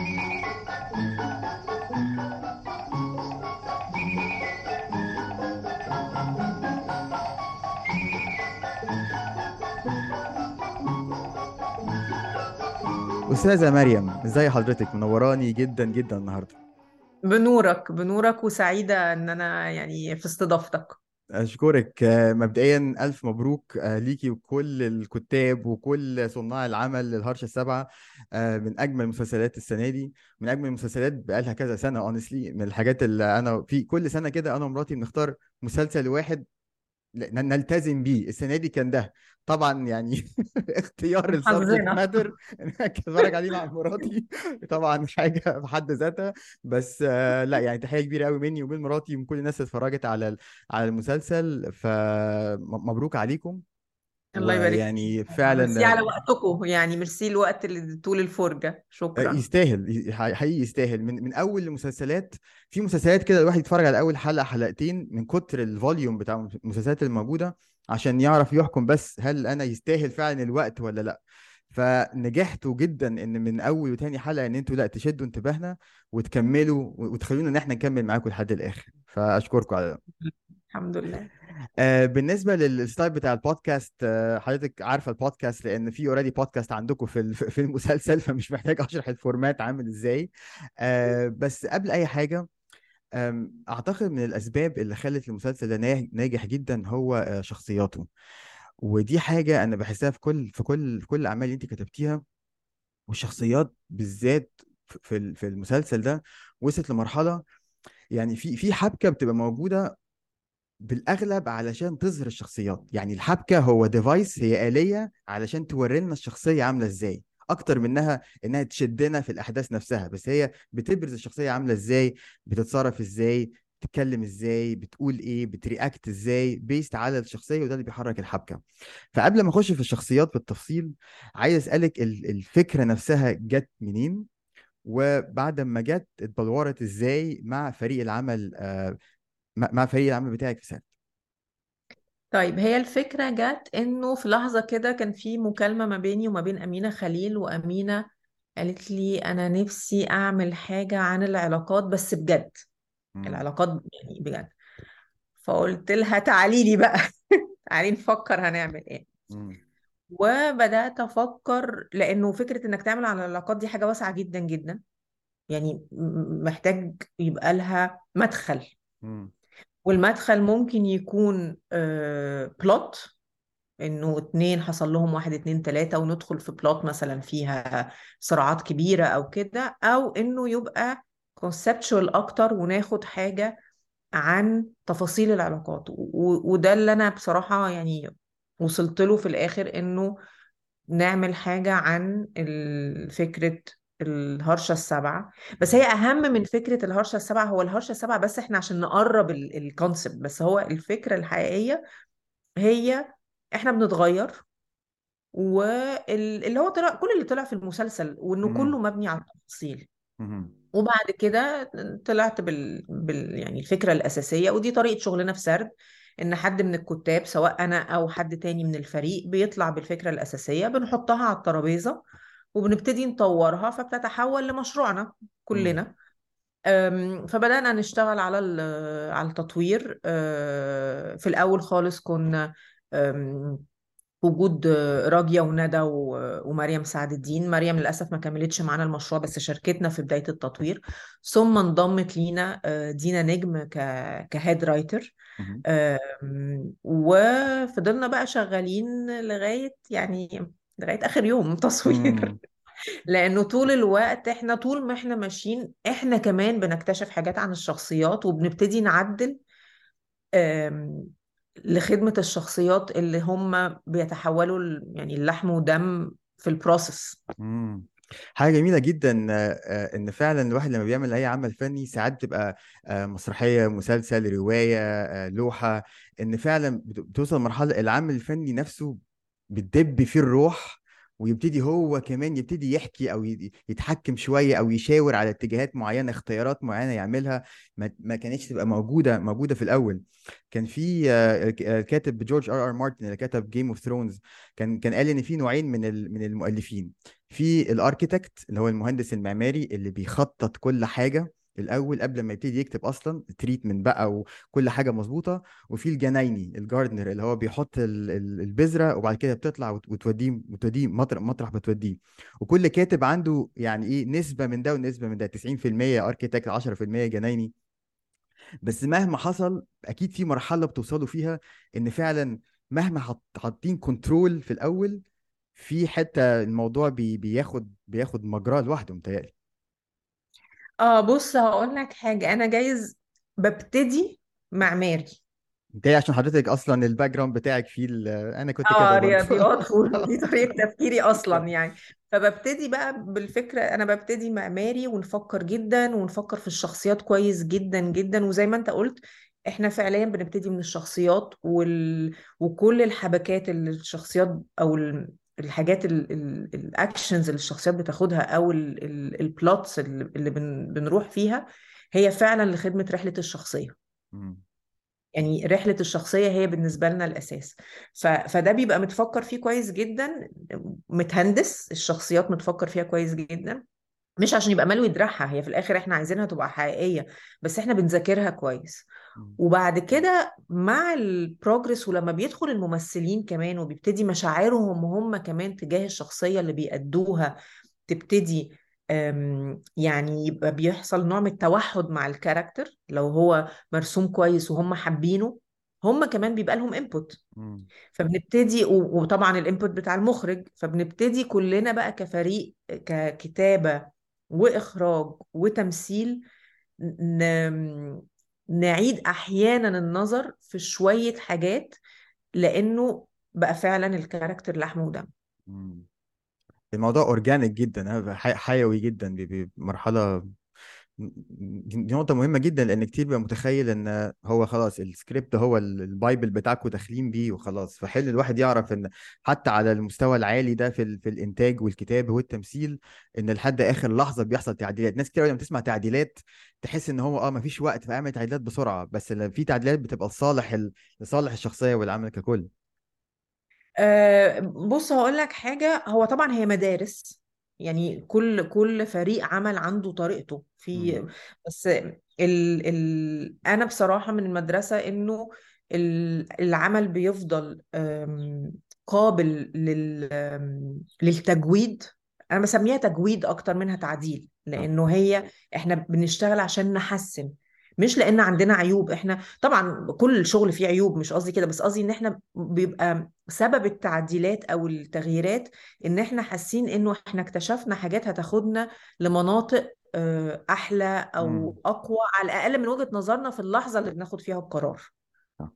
أستاذة مريم ازاي حضرتك منوراني جدا جدا النهاردة بنورك بنورك وسعيدة إن أنا يعني في استضافتك أشكرك آه، مبدئيا ألف مبروك آه، ليكي وكل الكتاب وكل صناع العمل للهرشة السبعة آه، من أجمل المسلسلات السنة دي من أجمل المسلسلات بقالها كذا سنة اونستلي من الحاجات اللي أنا في كل سنة كده أنا ومراتي بنختار مسلسل واحد ن- نلتزم بيه السنه دي كان ده طبعا يعني اختيار السبجكت حظنا ماتر اتفرج عليه مع مراتي طبعا حاجه في حد ذاتها بس آه، لا يعني تحيه كبيره قوي مني ومن مراتي ومن كل الناس اللي اتفرجت على ال- على المسلسل فمبروك عليكم الله يبارك فيك ويعني ميرسي فعلا على وقتكم يعني ميرسي الوقت اللي طول الفرجة آه، شكرا يستاهل ي- حقيقي يستاهل من من اول المسلسلات في مسلسلات كده الواحد يتفرج على اول حلقه حلقتين من كتر الفوليوم بتاع المسلسلات الموجوده عشان يعرف يحكم بس هل انا يستاهل فعلا الوقت ولا لا فنجحتوا جدا ان من اول وتاني حلقه ان انتوا لا تشدوا انتباهنا وتكملوا وتخلونا ان احنا نكمل معاكم لحد الاخر فاشكركم على ده الحمد لله آه، بالنسبه للستايل بتاع البودكاست آه، حضرتك عارفه البودكاست لان في اوريدي بودكاست عندكم في ال- في المسلسل فمش محتاج اشرح الفورمات عامل ازاي آه، بس قبل اي حاجه آم، اعتقد من الاسباب اللي خلت المسلسل ده ناج- ناجح جدا هو آه، شخصياته ودي حاجه انا بحسها في كل في كل في كل الاعمال اللي انت كتبتيها والشخصيات بالذات في في ال- في المسلسل ده وصلت لمرحله يعني في في حبكه بتبقى موجوده بالاغلب علشان تظهر الشخصيات يعني الحبكه هو ديفايس هي آلية علشان توري لنا الشخصيه عامله ازاي اكتر منها انها تشدنا في الاحداث نفسها بس هي بتبرز الشخصيه عامله ازاي بتتصرف ازاي بتتكلم ازاي بتقول ايه بترياكت ازاي بيست على الشخصيه وده اللي بيحرك الحبكه فقبل ما اخش في الشخصيات بالتفصيل عايز اسالك ال- الفكره نفسها جت منين وبعد ما جت اتبلورت ازاي مع فريق العمل آه، مع مع فريق العمل بتاعك في سنة طيب هي الفكرة جت إنه في لحظة كده كان في مكالمة ما بيني وما بين أمينة خليل وأمينة قالت لي أنا نفسي أعمل حاجة عن العلاقات بس بجد مم. العلاقات يعني بجد فقلت لها تعالي لي بقى تعالي نفكر هنعمل إيه مم. وبدأت أفكر لأنه فكرة إنك تعمل على العلاقات دي حاجة واسعة جدا جدا يعني م- محتاج يبقى لها مدخل مم. والمدخل ممكن يكون بلوت إنه اتنين حصل لهم واحد اتنين تلاتة وندخل في بلوت مثلا فيها صراعات كبيرة أو كده أو إنه يبقى conceptual أكتر وناخد حاجة عن تفاصيل العلاقات و- وده اللي أنا بصراحة يعني وصلت له في الآخر إنه نعمل حاجة عن ال- فكرة الهرشة السبعة بس هي أهم من فكرة الهرشة السبعة هو الهرشة السبعة بس إحنا عشان نقرب الكونسبت بس هو الفكرة الحقيقية هي إحنا بنتغير واللي هو طلع كل اللي طلع في المسلسل وإنه كله مم. مبني على التفاصيل مم. وبعد كده طلعت بال... بال... يعني الفكرة الأساسية ودي طريقة شغلنا في سرد إن حد من الكتاب سواء أنا أو حد تاني من الفريق بيطلع بالفكرة الأساسية بنحطها على الترابيزة وبنبتدي نطورها فبتتحول لمشروعنا مم. كلنا أم، فبدأنا نشتغل على ال- على التطوير أه، في الأول خالص كنا أم، وجود راجية وندى و- ومريم سعد الدين مريم للأسف ما كملتش معانا المشروع بس شاركتنا في بداية التطوير ثم انضمت لينا آه، دينا نجم ك كهيد رايتر مم. آم، وفضلنا بقى شغالين لغاية يعني لغاية آخر يوم تصوير مم. لأنه طول الوقت احنا طول ما احنا ماشيين احنا كمان بنكتشف حاجات عن الشخصيات وبنبتدي نعدل آم، لخدمة الشخصيات اللي هم بيتحولوا ل- يعني اللحم ودم في البروسيس مم. حاجة جميلة جدا آه، آه، إن فعلا الواحد لما بيعمل أي عمل فني ساعات بتبقى آه، مسرحية مسلسل رواية آه، لوحة إن فعلا بت- بتوصل لمرحلة العمل الفني نفسه بتدب فيه الروح ويبتدي هو كمان يبتدي يحكي أو ي- يتحكم شوية أو يشاور على اتجاهات معينة اختيارات معينة يعملها ما ما كانتش تبقى موجودة موجودة في الأول كان في آه، الك- الكاتب جورج ار ار مارتن اللي كتب جيم اوف ثرونز كان كان قال إن في نوعين من ال- من المؤلفين في الاركيتكت اللي هو المهندس المعماري اللي بيخطط كل حاجه الاول قبل ما يبتدي يكتب اصلا تريتمنت بقى وكل حاجه مظبوطه وفي الجنايني الجاردنر اللي هو بيحط ال- ال- البذره وبعد كده بتطلع وت- وتوديه وتوديه مطرح مطرح بتوديه وكل كاتب عنده يعني ايه نسبه من ده ونسبه من ده 90% اركيتكت 10% جنايني بس مهما حصل اكيد في مرحله بتوصلوا فيها ان فعلا مهما حط حاطين كنترول في الاول في حته الموضوع بي بياخد بياخد مجراه لوحده متهيألي اه بص هقول لك حاجة انا جايز ببتدي معماري متهيألي عشان حضرتك اصلا الباك جراوند بتاعك فيه ال- انا كنت كده اه برضه رياضيات ودي طريقة تفكيري اصلا يعني فببتدي بقى بالفكرة انا ببتدي معماري ونفكر جدا ونفكر في الشخصيات كويس جدا جدا وزي ما انت قلت احنا فعليا بنبتدي من الشخصيات وال... وكل الحبكات اللي الشخصيات او ال... الحاجات الاكشنز اللي الشخصيات بتاخدها او البلوتس اللي اللي بن... بنروح فيها هي فعلا لخدمة رحلة الشخصية مم. يعني رحلة الشخصية هي بالنسبة لنا الأساس ف... فده بيبقى متفكر فيه كويس جدا متهندس الشخصيات متفكر فيها كويس جدا مش عشان يبقى مالو يدرعها هي في الآخر احنا عايزينها تبقى حقيقية بس احنا بنذاكرها كويس مم. وبعد كده مع البروجرس ولما بيدخل الممثلين كمان وبيبتدي مشاعرهم هم كمان تجاه الشخصية اللي بيأدوها تبتدي أم، يعني يبقى بيحصل نوع من التوحد مع الكاركتر لو هو مرسوم كويس وهم حابينه هم كمان بيبقى لهم انبوت مم. فبنبتدي و- وطبعا الانبوت بتاع المخرج فبنبتدي كلنا بقى كفريق ككتابة وإخراج وتمثيل ن... نعيد أحيانا النظر في شوية حاجات لأنه بقى فعلا الكاركتر لحم ودم مم. الموضوع اورجانيك جدا ها، حي- حيوي جدا بي- بي- مرحله دي دي نقطة مهمة جدا لأن كتير بيبقى متخيل إن هو خلاص السكريبت هو ال- البايبل بتاعكم داخلين بيه وخلاص فحل الواحد يعرف إن حتى على المستوى العالي ده في ال- في الإنتاج والكتابة والتمثيل إن لحد آخر لحظة بيحصل تعديلات ناس كتير أوي لما تسمع تعديلات تحس إن هو أه مفيش وقت فأعمل تعديلات بسرعة بس ل- في تعديلات بتبقى لصالح ال- لصالح الشخصية والعمل ككل أه بص هقول لك حاجة هو طبعا هي مدارس يعني كل كل فريق عمل عنده طريقته في مم. بس ال ال انا بصراحة من المدرسة انه ال- العمل بيفضل أم، قابل لل أم، للتجويد انا بسميها تجويد اكتر منها تعديل آه. لانه هي احنا بنشتغل عشان نحسن مش لان عندنا عيوب احنا طبعا كل الشغل فيه عيوب مش قصدي كده بس قصدي ان احنا بيبقى سبب التعديلات او التغييرات ان احنا حاسين انه احنا اكتشفنا حاجات هتاخدنا لمناطق آه، احلى مم. او اقوى على الاقل من وجهة نظرنا في اللحظة اللي بناخد فيها القرار آه.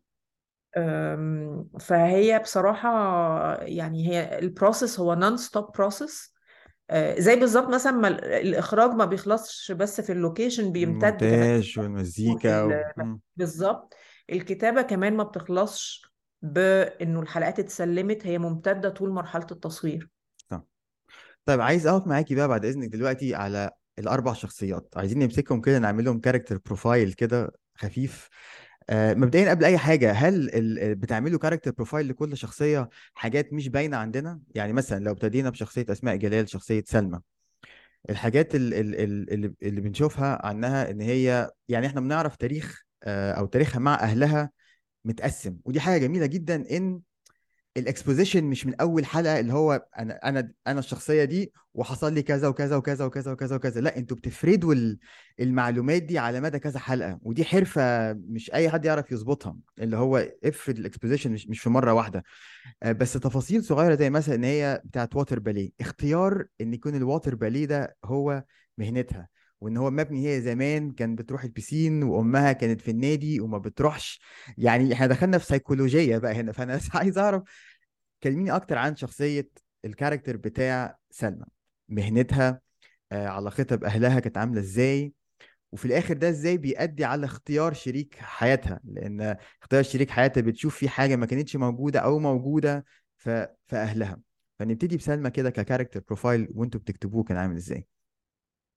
أم، فهي بصراحة يعني هي البروسيس هو نون ستوب بروسيس زي بالظبط مثلا ما ال- الإخراج ما بيخلصش بس في اللوكيشن بيمتد كمان المونتاج وفي والمزيكا و... ال- مم. بالظبط الكتابة كمان ما بتخلصش بإنه الحلقات اتسلمت هي ممتدة طول مرحلة التصوير آه. طيب عايز اقف معاكي بقى بعد اذنك دلوقتي على الاربع شخصيات عايزين نمسكهم كده نعمل لهم كاركتر بروفايل كده خفيف آه مبدئيا قبل اي حاجه هل ال... ال- بتعملوا كاركتر بروفايل لكل شخصيه حاجات مش باينه عندنا يعني مثلا لو ابتدينا بشخصيه اسماء جلال شخصيه سلمى الحاجات ال- ال- ال- اللي اللي بنشوفها عنها ان هي يعني احنا بنعرف تاريخ آه، او تاريخها مع اهلها متقسم ودي حاجه جميله جدا ان الاكسبوزيشن مش من اول حلقه اللي هو انا انا انا الشخصيه دي وحصل لي كذا وكذا وكذا وكذا وكذا وكذا لا انتوا بتفردوا ال- المعلومات دي على مدى كذا حلقه ودي حرفه مش اي حد يعرف يظبطها اللي هو افرد الاكسبوزيشن مش مش في مره واحده آه، بس تفاصيل صغيره زي مثلا ان هي بتاعت واتر باليه اختيار ان يكون الواتر باليه ده هو مهنتها وان هو مبني هي زمان كان بتروح البسين وامها كانت في النادي وما بتروحش يعني احنا دخلنا في سيكولوجيه بقى هنا فانا بس عايز اعرف كلميني اكتر عن شخصيه الكاركتر بتاع سلمى مهنتها آه، علاقتها باهلها كانت عامله ازاي وفي الاخر ده ازاي بيؤدي على اختيار شريك حياتها لان اختيار شريك حياتها بتشوف فيه حاجه ما كانتش موجوده او موجوده في في اهلها فنبتدي بسلمى كده ككاركتر بروفايل وانتوا بتكتبوه كان عامل ازاي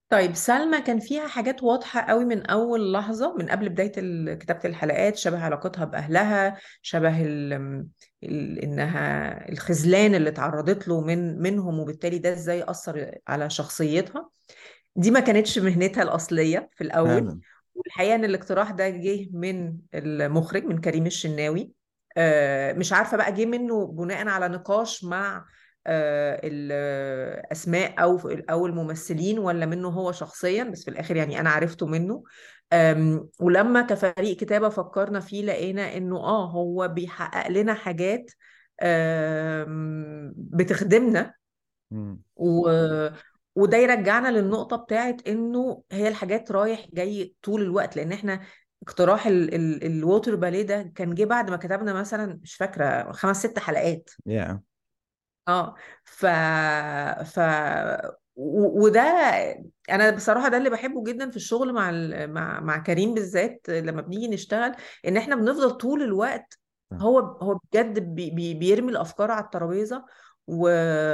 طيب سلمى كان فيها حاجات واضحة قوي من أول لحظة من قبل بداية ال- كتابة الحلقات شبه علاقتها بأهلها شبه ال ال إنها الخذلان اللي تعرضت له من منهم وبالتالي ده إزاي أثر على شخصيتها دي ما كانتش مهنتها الأصلية في الأول فعلا والحقيقة إن الاقتراح ده جه من المخرج من كريم الشناوي آه، مش عارفة بقى جه منه بناء على نقاش مع آه، الأسماء أو أو الممثلين ولا منه هو شخصيا بس في الآخر يعني أنا عرفته منه آم، ولما كفريق كتابة فكرنا فيه لقينا إنه آه هو بيحقق لنا حاجات آم، بتخدمنا مم. و... وده يرجعنا للنقطة بتاعت انه هي الحاجات رايح جاي طول الوقت لان احنا اقتراح ال... ال... الووتر باليه ده كان جه بعد ما كتبنا مثلا مش فاكرة خمس ست حلقات yeah. اه ف ف و... وده انا بصراحة ده اللي بحبه جدا في الشغل مع ال... مع مع كريم بالذات لما بنيجي نشتغل ان احنا بنفضل طول الوقت صح. هو هو بجد بي... بي... بيرمي الافكار على الترابيزة و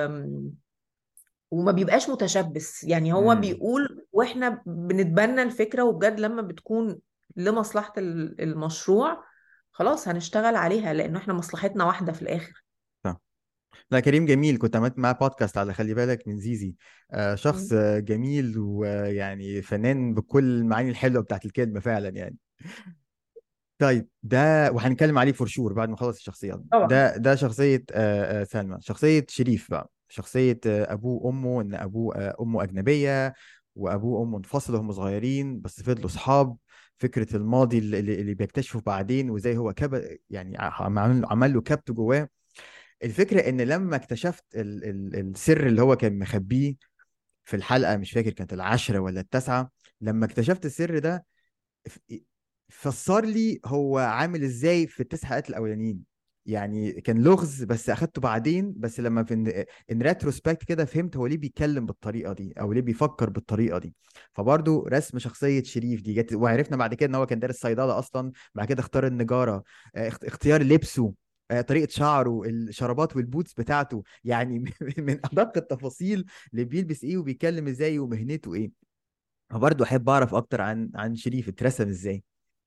وما بيبقاش متشبث يعني هو مم. بيقول واحنا بنتبنى الفكرة وبجد لما بتكون لمصلحة ال- المشروع خلاص هنشتغل عليها لأنه احنا مصلحتنا واحدة في الآخر صح. لا كريم جميل كنت عملت معاه بودكاست على خلي بالك من زيزي آه شخص مم. آه، جميل ويعني فنان بكل المعاني الحلوه بتاعت الكلمه فعلا يعني طيب ده وهنتكلم عليه فور شور بعد ما نخلص الشخصيات طبعا ده ده شخصيه آه آه سلمى شخصيه شريف بقى شخصيه آه ابوه وامه ان ابوه آه امه اجنبيه وابوه وامه انفصلوا هم صغيرين بس فضلوا اصحاب فكره الماضي اللي, اللي اللي بيكتشفه بعدين وازاي هو كب يعني عمل عمل له كبت جواه الفكرة ان لما اكتشفت ال ال السر اللي هو كان مخبيه في الحلقة مش فاكر كانت العاشرة ولا التاسعة لما اكتشفت السر ده ف- فسر لي هو عامل ازاي في التسع حلقات الاولانيين يعني كان لغز بس اخدته بعدين بس لما في ان ان ريتروسبكت كده فهمت هو ليه بيتكلم بالطريقه دي او ليه بيفكر بالطريقه دي فبرضه رسم شخصيه شريف دي جت وعرفنا بعد كده ان هو كان دارس صيدله اصلا بعد كده اختار النجاره آه، اخت- اختيار لبسه آه، طريقه شعره الشرابات والبوتس بتاعته يعني من ادق التفاصيل اللي بيلبس ايه وبيتكلم ازاي ومهنته ايه فبرضه احب اعرف اكتر عن عن شريف اترسم ازاي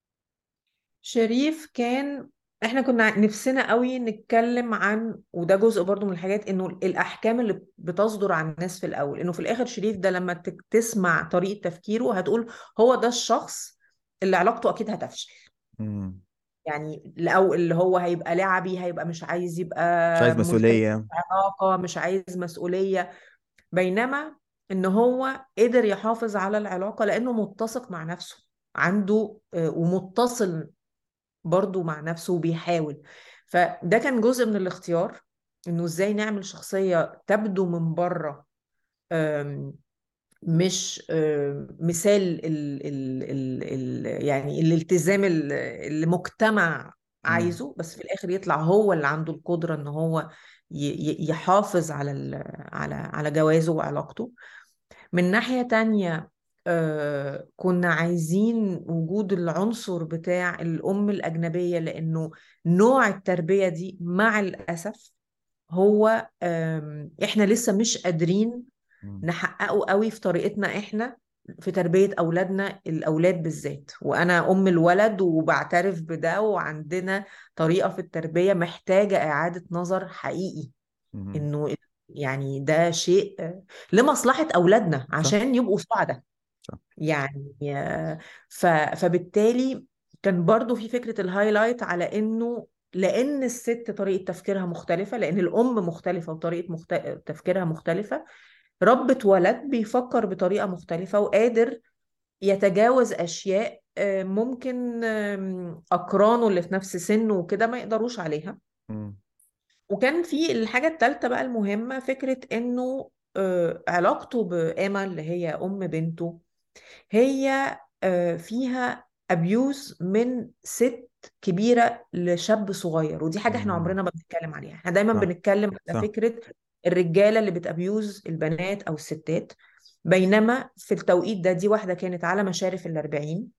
شريف كان احنا كنا نفسنا قوي نتكلم عن وده جزء برضو من الحاجات انه الاحكام اللي بتصدر عن الناس في الاول انه في الاخر شريف ده لما تك- تسمع طريقة تفكيره هتقول هو ده الشخص اللي علاقته اكيد هتفشل مم. يعني او اللي هو هيبقى لعبي هيبقى مش عايز يبقى مش عايز ملتزم مسؤولية بعلاقة مش عايز مسؤولية بينما ان هو قدر يحافظ على العلاقة لانه متسق مع نفسه عنده آه، ومتصل برضو مع نفسه وبيحاول فده كان جزء من الاختيار انه ازاي نعمل شخصية تبدو من بره آم، مش آم، مثال ال ال ال ال يعني الالتزام ال- اللي المجتمع مم. عايزه بس في الاخر يطلع هو اللي عنده القدرة ان هو ي- ي- يحافظ على ال- على على جوازه وعلاقته من ناحية تانية آه كنا عايزين وجود العنصر بتاع الأم الأجنبية لأنه نوع التربية دي مع الأسف هو آم، إحنا لسه مش قادرين مم. نحققه قوي في طريقتنا إحنا في تربية أولادنا الأولاد بالذات وأنا أم الولد وبعترف بده وعندنا طريقة في التربية محتاجة إعادة نظر حقيقي مم. انه يعني ده شيء آه، لمصلحة أولادنا صح عشان يبقوا سعداء صح يعني آه، ف فبالتالي كان برضو في فكرة الهايلايت على إنه لأن الست طريقة تفكيرها مختلفة لأن الأم مختلفة وطريقة مخت... تفكيرها مختلفة ربت ولد بيفكر بطريقة مختلفة وقادر يتجاوز أشياء آه، ممكن آم، أقرانه اللي في نفس سنه وكده ما يقدروش عليها مم. وكان في الحاجة التالتة بقى المهمة فكرة إنه آه، علاقته بإيما اللي هي أم بنته هي آه، فيها أبيوز من ست كبيرة لشاب صغير ودي حاجة احنا مم. عمرنا ما بنتكلم عليها احنا دايما صح بنتكلم على صح فكرة الرجالة اللي بتأبيوز البنات أو الستات بينما في التوقيت ده دي واحدة كانت على مشارف الأربعين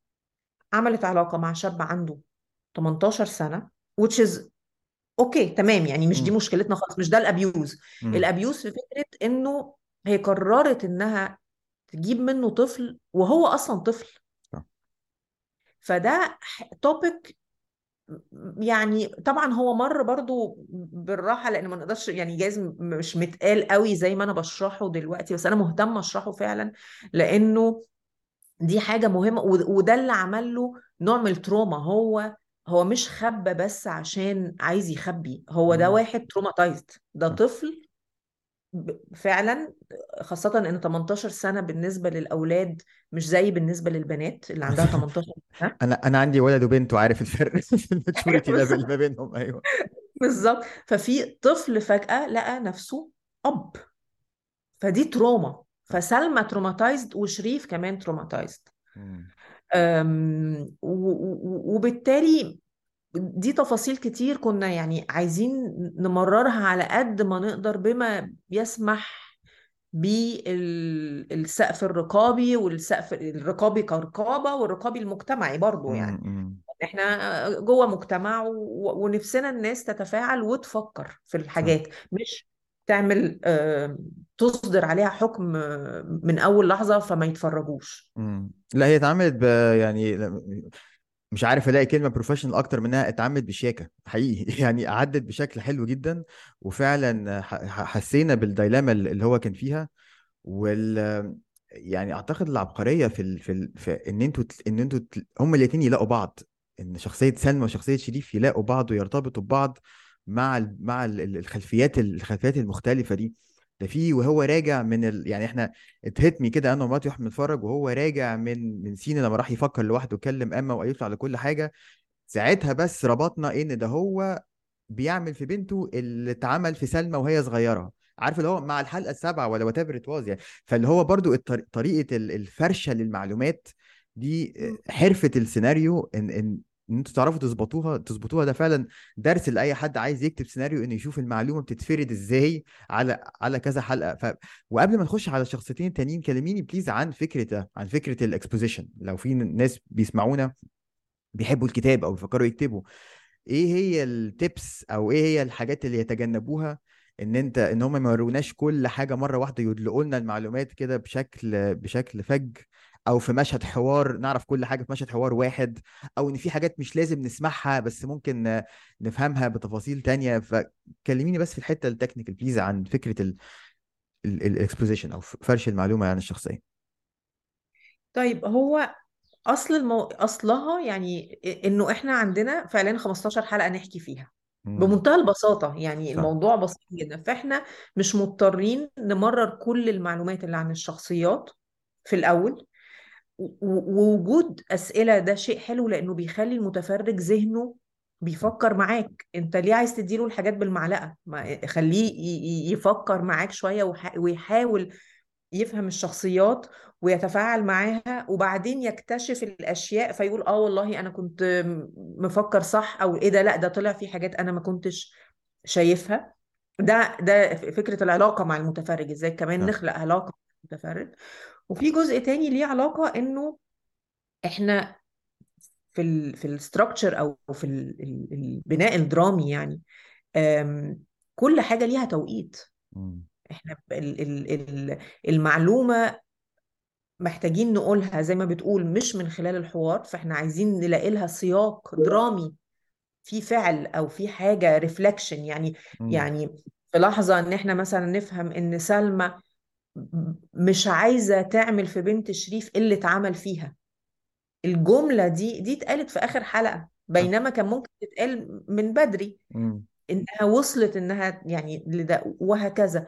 عملت علاقة مع شاب عنده 18 سنة which is اوكي تمام يعني مش دي مم. مشكلتنا خالص مش ده الابيوز مم. الابيوز في فكره انه هي قررت انها تجيب منه طفل وهو اصلا طفل صح. فده توبيك يعني طبعا هو مر برضو بالراحة لأن ما نقدرش يعني جايز م- مش متقال قوي زي ما أنا بشرحه دلوقتي بس أنا مهتمة أشرحه فعلا لأنه دي حاجة مهمة و- وده اللي عمل له نوع من التروما هو هو مش خبى بس عشان عايز يخبي هو ده مم. واحد تروماتايزد ده صح. طفل ب- فعلا خاصة ان 18 سنة بالنسبة للأولاد مش زي بالنسبة للبنات اللي عندها 18 سنة انا انا عندي ولد وبنت وعارف الفرق في الماتشوريتي ليفل بالظبط ما بينهم ايوه بالظبط ففي طفل فجأة لقى نفسه أب فدي تروما فسلمى تروماتايزد وشريف كمان تروماتايزد مم. وبالتالي دي تفاصيل كتير كنا يعني عايزين نمررها على قد ما نقدر بما يسمح بالسقف الرقابي والسقف الرقابي كرقابة والرقابي المجتمعي برضو يعني مم. مم. احنا جوه مجتمع و- ونفسنا الناس تتفاعل وتفكر في صح الحاجات مش تعمل آه، تصدر عليها حكم آه، من اول لحظة فما يتفرجوش مم. لا هي اتعملت ب يعني لا- مش عارف الاقي كلمه بروفيشنال اكتر منها اتعملت بشياكه حقيقي يعني عدت بشكل حلو جدا وفعلا ح- ح- حسينا بالديلاما اللي هو كان فيها وال يعني اعتقد العبقريه في ال... في, ال... في ان انتوا تل- ان انتوا تل... هما الاثنين يلاقوا بعض ان شخصيه سلمى وشخصيه شريف يلاقوا بعض ويرتبطوا ببعض مع ال... مع ال- ال- الخلفيات الخلفيات المختلفه دي ده في وهو راجع من ال... يعني احنا اتهتمي كده انا ومراتي واحنا بنتفرج وهو راجع من من سينا لما راح يفكر لوحده وكلم اما وقالت له على كل حاجه ساعتها بس ربطنا ان ده هو بيعمل في بنته اللي اتعمل في سلمى وهي صغيره عارف اللي هو مع الحلقه السابعه ولا وات ايفر ات يعني فاللي هو برضو الطر- طريقه ال- الفرشه للمعلومات دي آه، حرفه السيناريو ان ان ان انتوا تعرفوا تظبطوها تظبطوها ده فعلا درس لاي حد عايز يكتب سيناريو انه يشوف المعلومه بتتفرد ازاي على على كذا حلقه ف... وقبل ما نخش على الشخصيتين التانيين كلميني بليز عن فكره عن فكره الاكسبوزيشن لو في ناس بيسمعونا بيحبوا الكتاب او بيفكروا يكتبوا ايه هي التبس او ايه هي الحاجات اللي يتجنبوها ان انت ان هم ما يوروناش كل حاجه مره واحده يدلقوا لنا المعلومات كده بشكل بشكل فج او في مشهد حوار نعرف كل حاجه في مشهد حوار واحد او ان في حاجات مش لازم نسمعها بس ممكن ن- نفهمها بتفاصيل تانية فكلميني بس في الحته التكنيكال بليز عن فكره الاكسبوزيشن او فرش المعلومه عن الشخصيه طيب هو اصل المو... اصلها يعني انه احنا عندنا فعلا 15 حلقة نحكي فيها امم بمنتهى البساطة يعني صح الموضوع بسيط جدا فاحنا مش مضطرين نمرر كل المعلومات اللي عن الشخصيات في الأول و- ووجود أسئلة ده شيء حلو لأنه بيخلي المتفرج ذهنه بيفكر معاك انت ليه عايز تديله الحاجات بالمعلقة ما خليه ي- ي- يفكر معاك شوية وح- ويحاول يفهم الشخصيات ويتفاعل معاها وبعدين يكتشف الأشياء فيقول اه والله أنا كنت م- مفكر صح أو إيه ده لا ده طلع في حاجات أنا ما كنتش شايفها ده ده ف- فكرة العلاقة مع المتفرج إزاي كمان صح نخلق علاقة مع المتفرج وفي جزء تاني ليه علاقة إنه إحنا في ال في الستراكشر أو في ال- ال- البناء الدرامي يعني أم، كل حاجة ليها توقيت مم. احنا ب- ال- ال- ال- المعلومة محتاجين نقولها زي ما بتقول مش من خلال الحوار فاحنا عايزين نلاقي لها سياق درامي في فعل او في حاجة ريفلكشن يعني مم. يعني في لحظة ان احنا مثلا نفهم ان سلمى مش عايزة تعمل في بنت شريف اللي اتعمل فيها الجملة دي دي اتقالت في آخر حلقة صح بينما كان ممكن تتقال من بدري مم. انها وصلت انها يعني لده وهكذا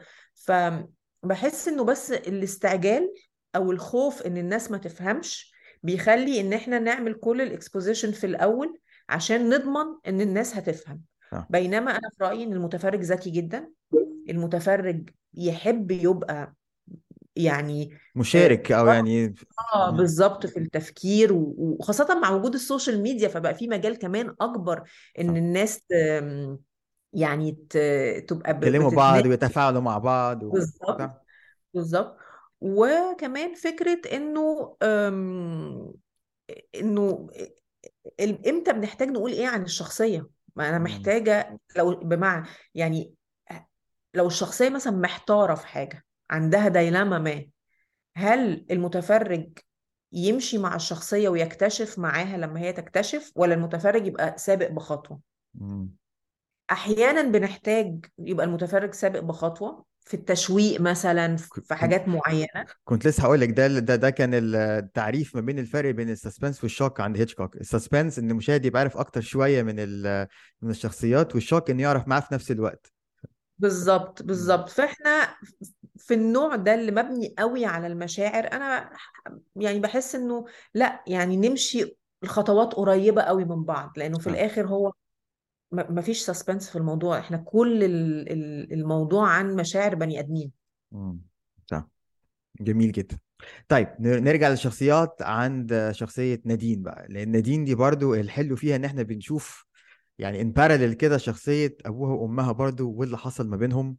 فبحس انه بس الاستعجال او الخوف ان الناس ما تفهمش بيخلي ان احنا نعمل كل الاكسبوزيشن في الاول عشان نضمن ان الناس هتفهم صح بينما انا في رايي ان المتفرج ذكي جدا المتفرج يحب يبقى يعني اه مشارك او يعني آه، مم. بالظبط في التفكير و- وخاصة مع وجود السوشيال ميديا فبقى في مجال كمان أكبر إن صح الناس ت- يعني ت- تبقى ب- يكلموا بعض بتتناقش ويتفاعلوا مع بعض و... بالظبط صح بالظبط وكمان فكرة إنه أم، إنه ال- إمتى بنحتاج نقول إيه عن الشخصية ما أنا مم. محتاجة لو بمعنى يعني لو الشخصية مثلا محتارة في حاجة عندها دايلاما ما هل المتفرج يمشي مع الشخصية ويكتشف معاها لما هي تكتشف ولا المتفرج يبقى سابق بخطوة مم. أحيانا بنحتاج يبقى المتفرج سابق بخطوة في التشويق مثلا ك- في كنت حاجات معينة كنت لسه هقول لك ده ده ده كان التعريف ما بين الفرق بين السسبنس والشوك عند هيتشكوك السسبنس ان المشاهد يبقى عارف اكتر شويه من ال- من الشخصيات والشوك انه يعرف معاه في نفس الوقت بالظبط مم. بالظبط فاحنا في النوع ده اللي مبني قوي على المشاعر انا يعني بحس انه لا يعني نمشي الخطوات قريبة قوي من بعض لانه في اه الاخر هو م- مفيش سسبنس في الموضوع احنا كل ال- ال- الموضوع عن مشاعر بني ادمين مم. صح جميل جدا طيب ن- نرجع للشخصيات عند شخصية نادين بقى لأن نادين دي برضو الحلو فيها إن إحنا بنشوف يعني ان باراليل كده شخصية أبوها وأمها برضو واللي حصل ما بينهم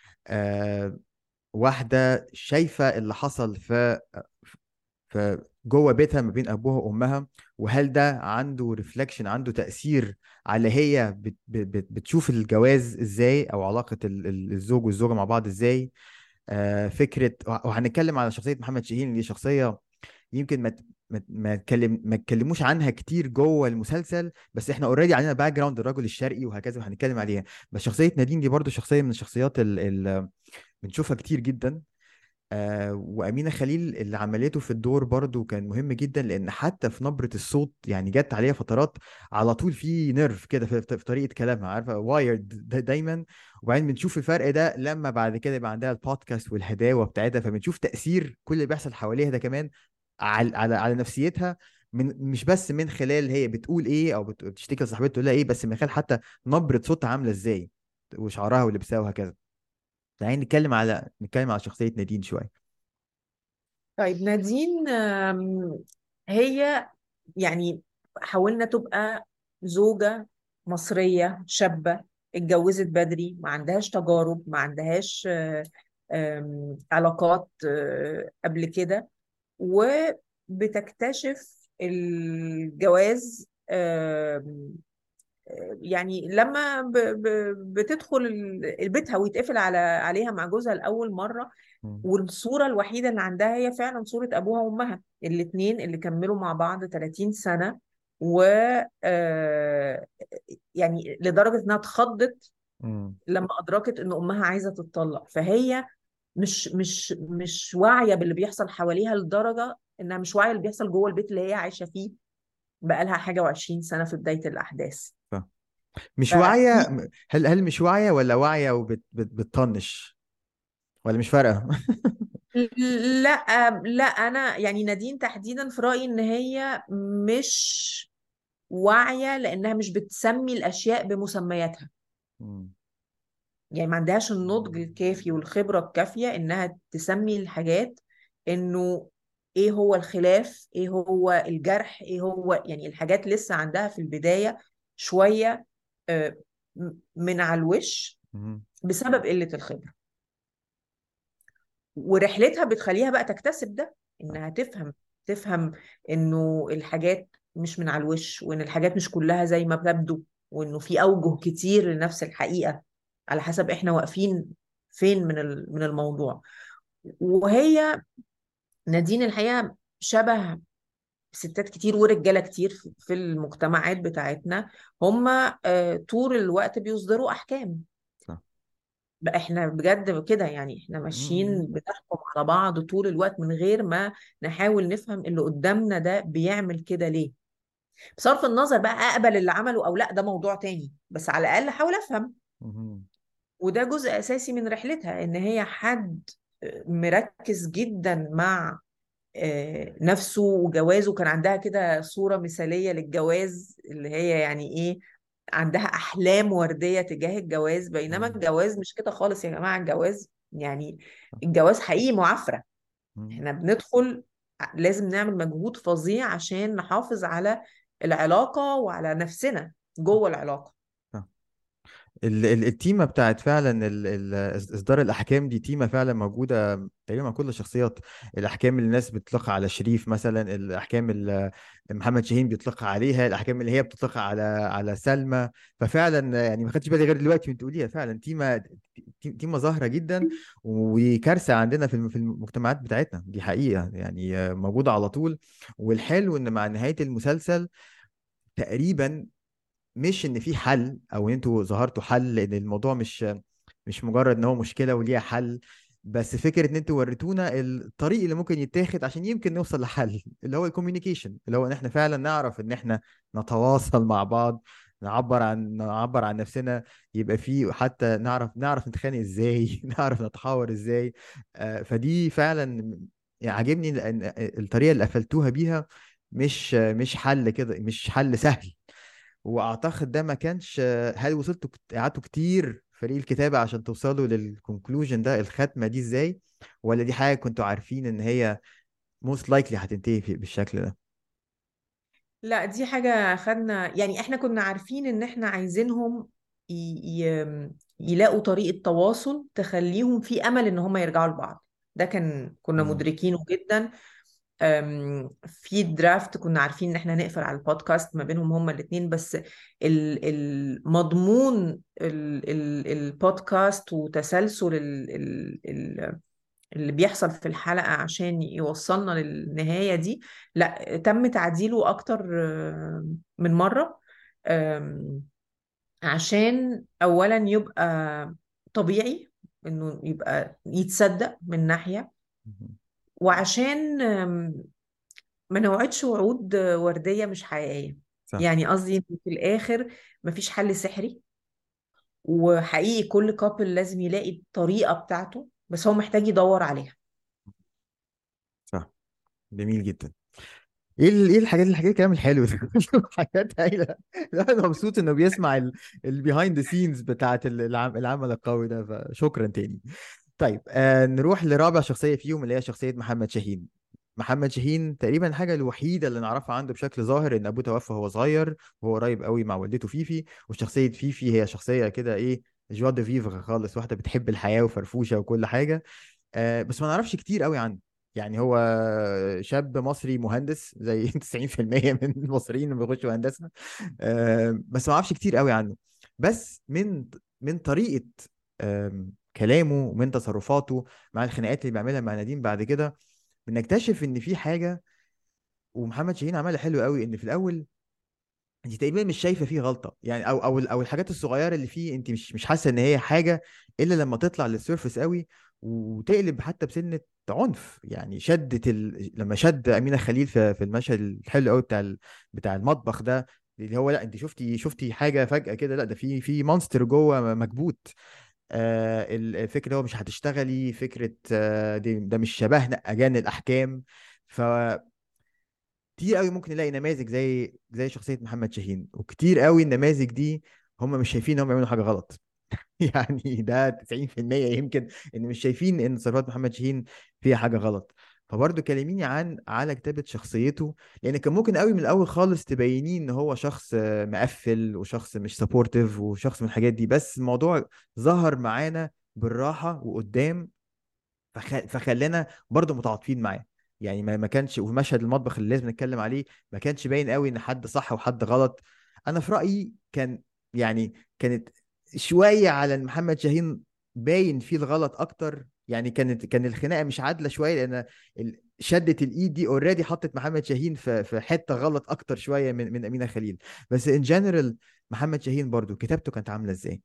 آه واحدة شايفة اللي حصل في في جوه بيتها ما بين أبوها وأمها وهل ده عنده ريفلكشن عنده تأثير على هي بت بت بتشوف الجواز إزاي أو علاقة ال- ال- الزوج والزوجة مع بعض إزاي آه فكرة وهنتكلم على شخصية محمد شاهين اللي شخصية يمكن ما ت- ما ت- ما اتكلم ما اتكلموش عنها كتير جوه المسلسل بس احنا اوريدي عندنا باك جراوند الرجل الشرقي وهكذا وهنتكلم عليها بس شخصيه نادين دي برضو شخصيه من الشخصيات اللي بنشوفها كتير جدا آه وأمينة خليل اللي عملته في الدور برضو كان مهم جدا لأن حتى في نبرة الصوت يعني جت عليها فترات على طول في نيرف كده في, في طريقة كلامها عارفة وايرد دا دايما وبعدين بنشوف الفرق ده لما بعد كده يبقى عندها البودكاست والهداوة بتاعتها فبنشوف تأثير كل اللي بيحصل حواليها ده كمان على على على نفسيتها من مش بس من خلال هي بتقول ايه او بت- بتشتكي لصاحبتها تقول لها ايه بس من خلال حتى نبرة صوتها عاملة ازاي وشعرها ولبسها وهكذا يعني نتكلم على نتكلم على شخصية نادين شوية طيب نادين آم، هي يعني حاولنا تبقى زوجة مصرية شابة اتجوزت بدري ما عندهاش تجارب ما عندهاش آه، آم، علاقات آه، قبل كده وبتكتشف الجواز آم، يعني لما ب- ب- بتدخل ال- بيتها ويتقفل على عليها مع جوزها لأول مرة مم. والصورة الوحيدة اللي عندها هي فعلا صورة أبوها وأمها الاتنين اللي كملوا مع بعض 30 سنة و آه، يعني لدرجة إنها اتخضت مم. لما أدركت إن أمها عايزة تتطلق فهي مش مش مش واعية باللي بيحصل حواليها لدرجة إنها مش واعية اللي بيحصل جوه البيت اللي هي عايشة فيه بقالها حاجة وعشرين سنة في بداية الأحداث صح. مش واعية فدي م- هل هل مش واعية ولا واعية وبتطنش ولا مش فارقة لا لا انا يعني نادين تحديدا في رايي ان هي مش واعيه لانها مش بتسمي الاشياء بمسمياتها مم. يعني ما عندهاش النضج الكافي والخبره الكافيه انها تسمي الحاجات انه ايه هو الخلاف ايه هو الجرح ايه هو يعني الحاجات لسه عندها في البدايه شويه آه، م- من على الوش مم. بسبب قله الخبره ورحلتها بتخليها بقى تكتسب ده انها تفهم تفهم انه الحاجات مش من على الوش وان الحاجات مش كلها زي ما بتبدو وانه في اوجه كتير لنفس الحقيقة على حسب احنا واقفين فين من ال- من الموضوع وهي نادين الحقيقة شبه ستات كتير ورجالة كتير في في المجتمعات بتاعتنا هم آه، طول الوقت بيصدروا احكام صح. بقى احنا بجد كده يعني احنا ماشيين مم. بنحكم على بعض طول الوقت من غير ما نحاول نفهم اللي قدامنا ده بيعمل كده ليه بصرف النظر بقى اقبل اللي عمله او لا ده موضوع تاني بس على الاقل احاول افهم مم. وده جزء اساسي من رحلتها ان هي حد مركز جدا مع آه، نفسه وجوازه كان عندها كده صورة مثالية للجواز اللي هي يعني ايه عندها احلام وردية تجاه الجواز بينما مم. الجواز مش كده خالص يا جماعة الجواز يعني الجواز حقيقي معافرة مم. احنا بندخل لازم نعمل مجهود فظيع عشان نحافظ على العلاقة وعلى نفسنا جوه العلاقة صح. ال- ال- التيمة بتاعت فعلا ال- ال- إص- إصدار الأحكام دي تيمة فعلا موجودة تقريبا مع كل الشخصيات الأحكام اللي الناس بتطلقها على شريف مثلا الأحكام اللي محمد شاهين بيطلقها عليها الأحكام اللي هي بتطلقها على على سلمى ففعلا يعني ما خدتش بالي غير دلوقتي وأنت تقوليها فعلا تيمة تي- تيمة ظاهرة جدا وكارثة عندنا في الم- في المجتمعات بتاعتنا دي حقيقة يعني موجودة على طول والحلو إن مع نهاية المسلسل تقريبا مش ان في حل او ان انتوا ظهرتوا حل لان الموضوع مش مش مجرد ان هو مشكله وليها حل بس فكره ان انتوا وريتونا الطريق اللي ممكن يتاخد عشان يمكن نوصل لحل اللي هو الكوميونيكيشن اللي هو ان احنا فعلا نعرف ان احنا نتواصل مع بعض نعبر عن نعبر عن نفسنا يبقى في حتى نعرف نعرف نتخانق ازاي نعرف نتحاور ازاي آه، فدي فعلا يعني عاجبني لان الطريقه اللي قفلتوها بيها مش مش حل كده مش حل سهل واعتقد ده ما كانش هل وصلتوا كت- قعدتوا كتير فريق الكتابة عشان توصلوا للكونكلوجن ده الختمة دي ازاي ولا دي حاجة كنتوا عارفين ان هي most likely هتنتهي في- بالشكل ده لا دي حاجة خدنا يعني احنا كنا عارفين ان احنا عايزينهم ي... ي... يلاقوا طريقة تواصل تخليهم في امل ان هم يرجعوا لبعض ده كان كنا مم. مدركينه جدا أم، في درافت كنا عارفين ان احنا نقفل على البودكاست ما بينهم هما الاثنين بس ال- المضمون ال- ال- البودكاست وتسلسل ال- ال- ال- اللي بيحصل في الحلقة عشان يوصلنا للنهاية دي لا تم تعديله أكتر آه، من مرة آم، عشان أولا يبقى طبيعي إنه يبقى يتصدق من ناحية مم. وعشان آم، ما نوعدش وعود وردية مش حقيقية صح يعني قصدي إن في الآخر مفيش حل سحري وحقيقي كل كابل لازم يلاقي الطريقة بتاعته بس هو محتاج يدور عليها صح جميل جدا ايه ال- ايه الحاجات الحاجات الكلام الحلو ده حاجات هايله لا انا مبسوط انه بيسمع البيهايند ذا سينز بتاعت ال- العم- العمل القوي ده فشكرا تاني طيب آه نروح لرابع شخصيه فيهم اللي هي شخصيه محمد شاهين محمد شاهين تقريبا الحاجه الوحيده اللي نعرفها عنده بشكل ظاهر ان ابوه توفى وهو صغير وهو قريب قوي مع والدته فيفي وشخصيه فيفي هي شخصيه كده ايه جوا دو فيفر خالص واحده بتحب الحياه وفرفوشه وكل حاجه آه بس ما نعرفش كتير قوي عنه يعني هو شاب مصري مهندس زي 90% من المصريين اللي بيخشوا هندسه آه بس ما اعرفش كتير قوي عنه بس من من طريقه آم، كلامه ومن تصرفاته مع الخناقات اللي بيعملها مع نادين بعد كده بنكتشف ان في حاجه ومحمد شاهين عملها حلو قوي ان في الاول انت تقريبا مش شايفه فيه غلطه يعني او او او الحاجات الصغيره اللي فيه انت مش مش حاسه ان هي حاجه الا لما تطلع للسيرفس قوي وتقلب حتى بسنه عنف يعني شدت ال... لما شد امينه خليل في في المشهد الحلو قوي بتاع ال... بتاع المطبخ ده اللي هو لا انت شفتي شفتي حاجه فجاه كده لا ده في في مونستر جوه مكبوت آه الفكره اللي هو مش هتشتغلي فكره آه دي ده مش شبهنا اجان الاحكام ف كتير قوي ممكن نلاقي نماذج زي زي شخصية محمد شاهين وكتير قوي النماذج دي هم مش شايفين ان هم بيعملوا حاجة غلط يعني ده 90% يمكن ان مش شايفين ان تصرفات محمد شاهين فيها حاجة غلط فبرضه كلميني عن على كتابة شخصيته لان كان ممكن قوي من الاول خالص تبينيه ان هو شخص آه، مقفل وشخص مش سبورتيف وشخص من الحاجات دي بس الموضوع ظهر معانا بالراحة وقدام فخ... فخلانا برضه متعاطفين معاه يعني ما ما كانش وفي مشهد المطبخ اللي لازم نتكلم عليه ما كانش باين قوي ان حد صح وحد غلط انا في رأيي كان يعني كانت شوية على إن محمد شاهين باين فيه الغلط اكتر يعني كانت كان الخناقه مش عادله شويه لان ال- شدة الايد دي اوريدي حطت محمد شاهين في في حته غلط اكتر شويه من من امينه خليل بس ان جنرال محمد شاهين برضو كتابته كانت عامله ازاي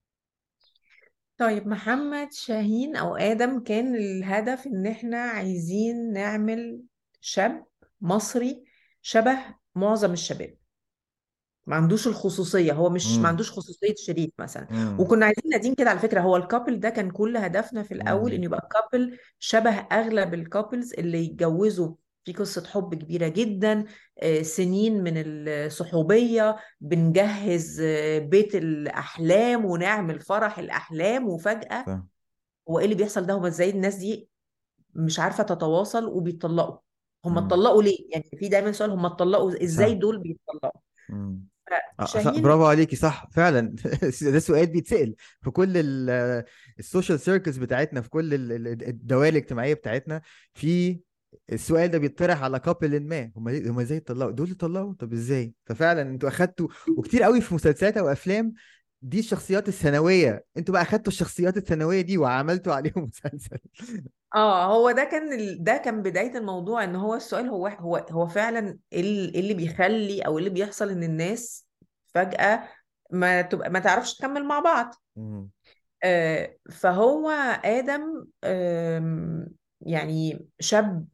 طيب محمد شاهين او ادم كان الهدف ان احنا عايزين نعمل شاب مصري شبه معظم الشباب ما عندوش الخصوصية هو مش ما امم عندوش خصوصية شريك مثلا امم وكنا عايزين نادين كده على فكرة هو الكابل ده كان كل هدفنا في الأول امم إنه يبقى كابل شبه أغلب الكابلز اللي يتجوزوا في قصة حب كبيرة جدا آه، سنين من الصحوبية بنجهز آه، بيت الأحلام ونعمل فرح الأحلام وفجأة فاهم هو إيه اللي بيحصل ده هما إزاي الناس دي مش عارفة تتواصل وبيتطلقوا هما امم اتطلقوا ليه؟ يعني في دايما سؤال هما اتطلقوا إزاي صح دول بيتطلقوا امم آه، صح فشاهين برافو عليكي صح فعلا ده سؤال بيتسأل في كل السوشيال سيركلز بتاعتنا في كل ال- ال- الدوائر الاجتماعيه بتاعتنا في السؤال ده بيطرح على كابل ما هم هم ازاي اتطلقوا دول اتطلقوا طب ازاي ففعلا انتوا اخدتوا وكتير قوي في مسلسلات او افلام دي الشخصيات الثانويه انتوا بقى اخدتوا الشخصيات الثانويه دي وعملتوا عليهم مسلسل اه هو ده كان ال... ده كان بداية الموضوع ان هو السؤال هو هو هو فعلا ايه ال- إيه اللي بيخلي او إيه اللي بيحصل ان الناس فجأة ما تبقى ما تعرفش تكمل مع بعض مم. آه فهو آدم آم، يعني شاب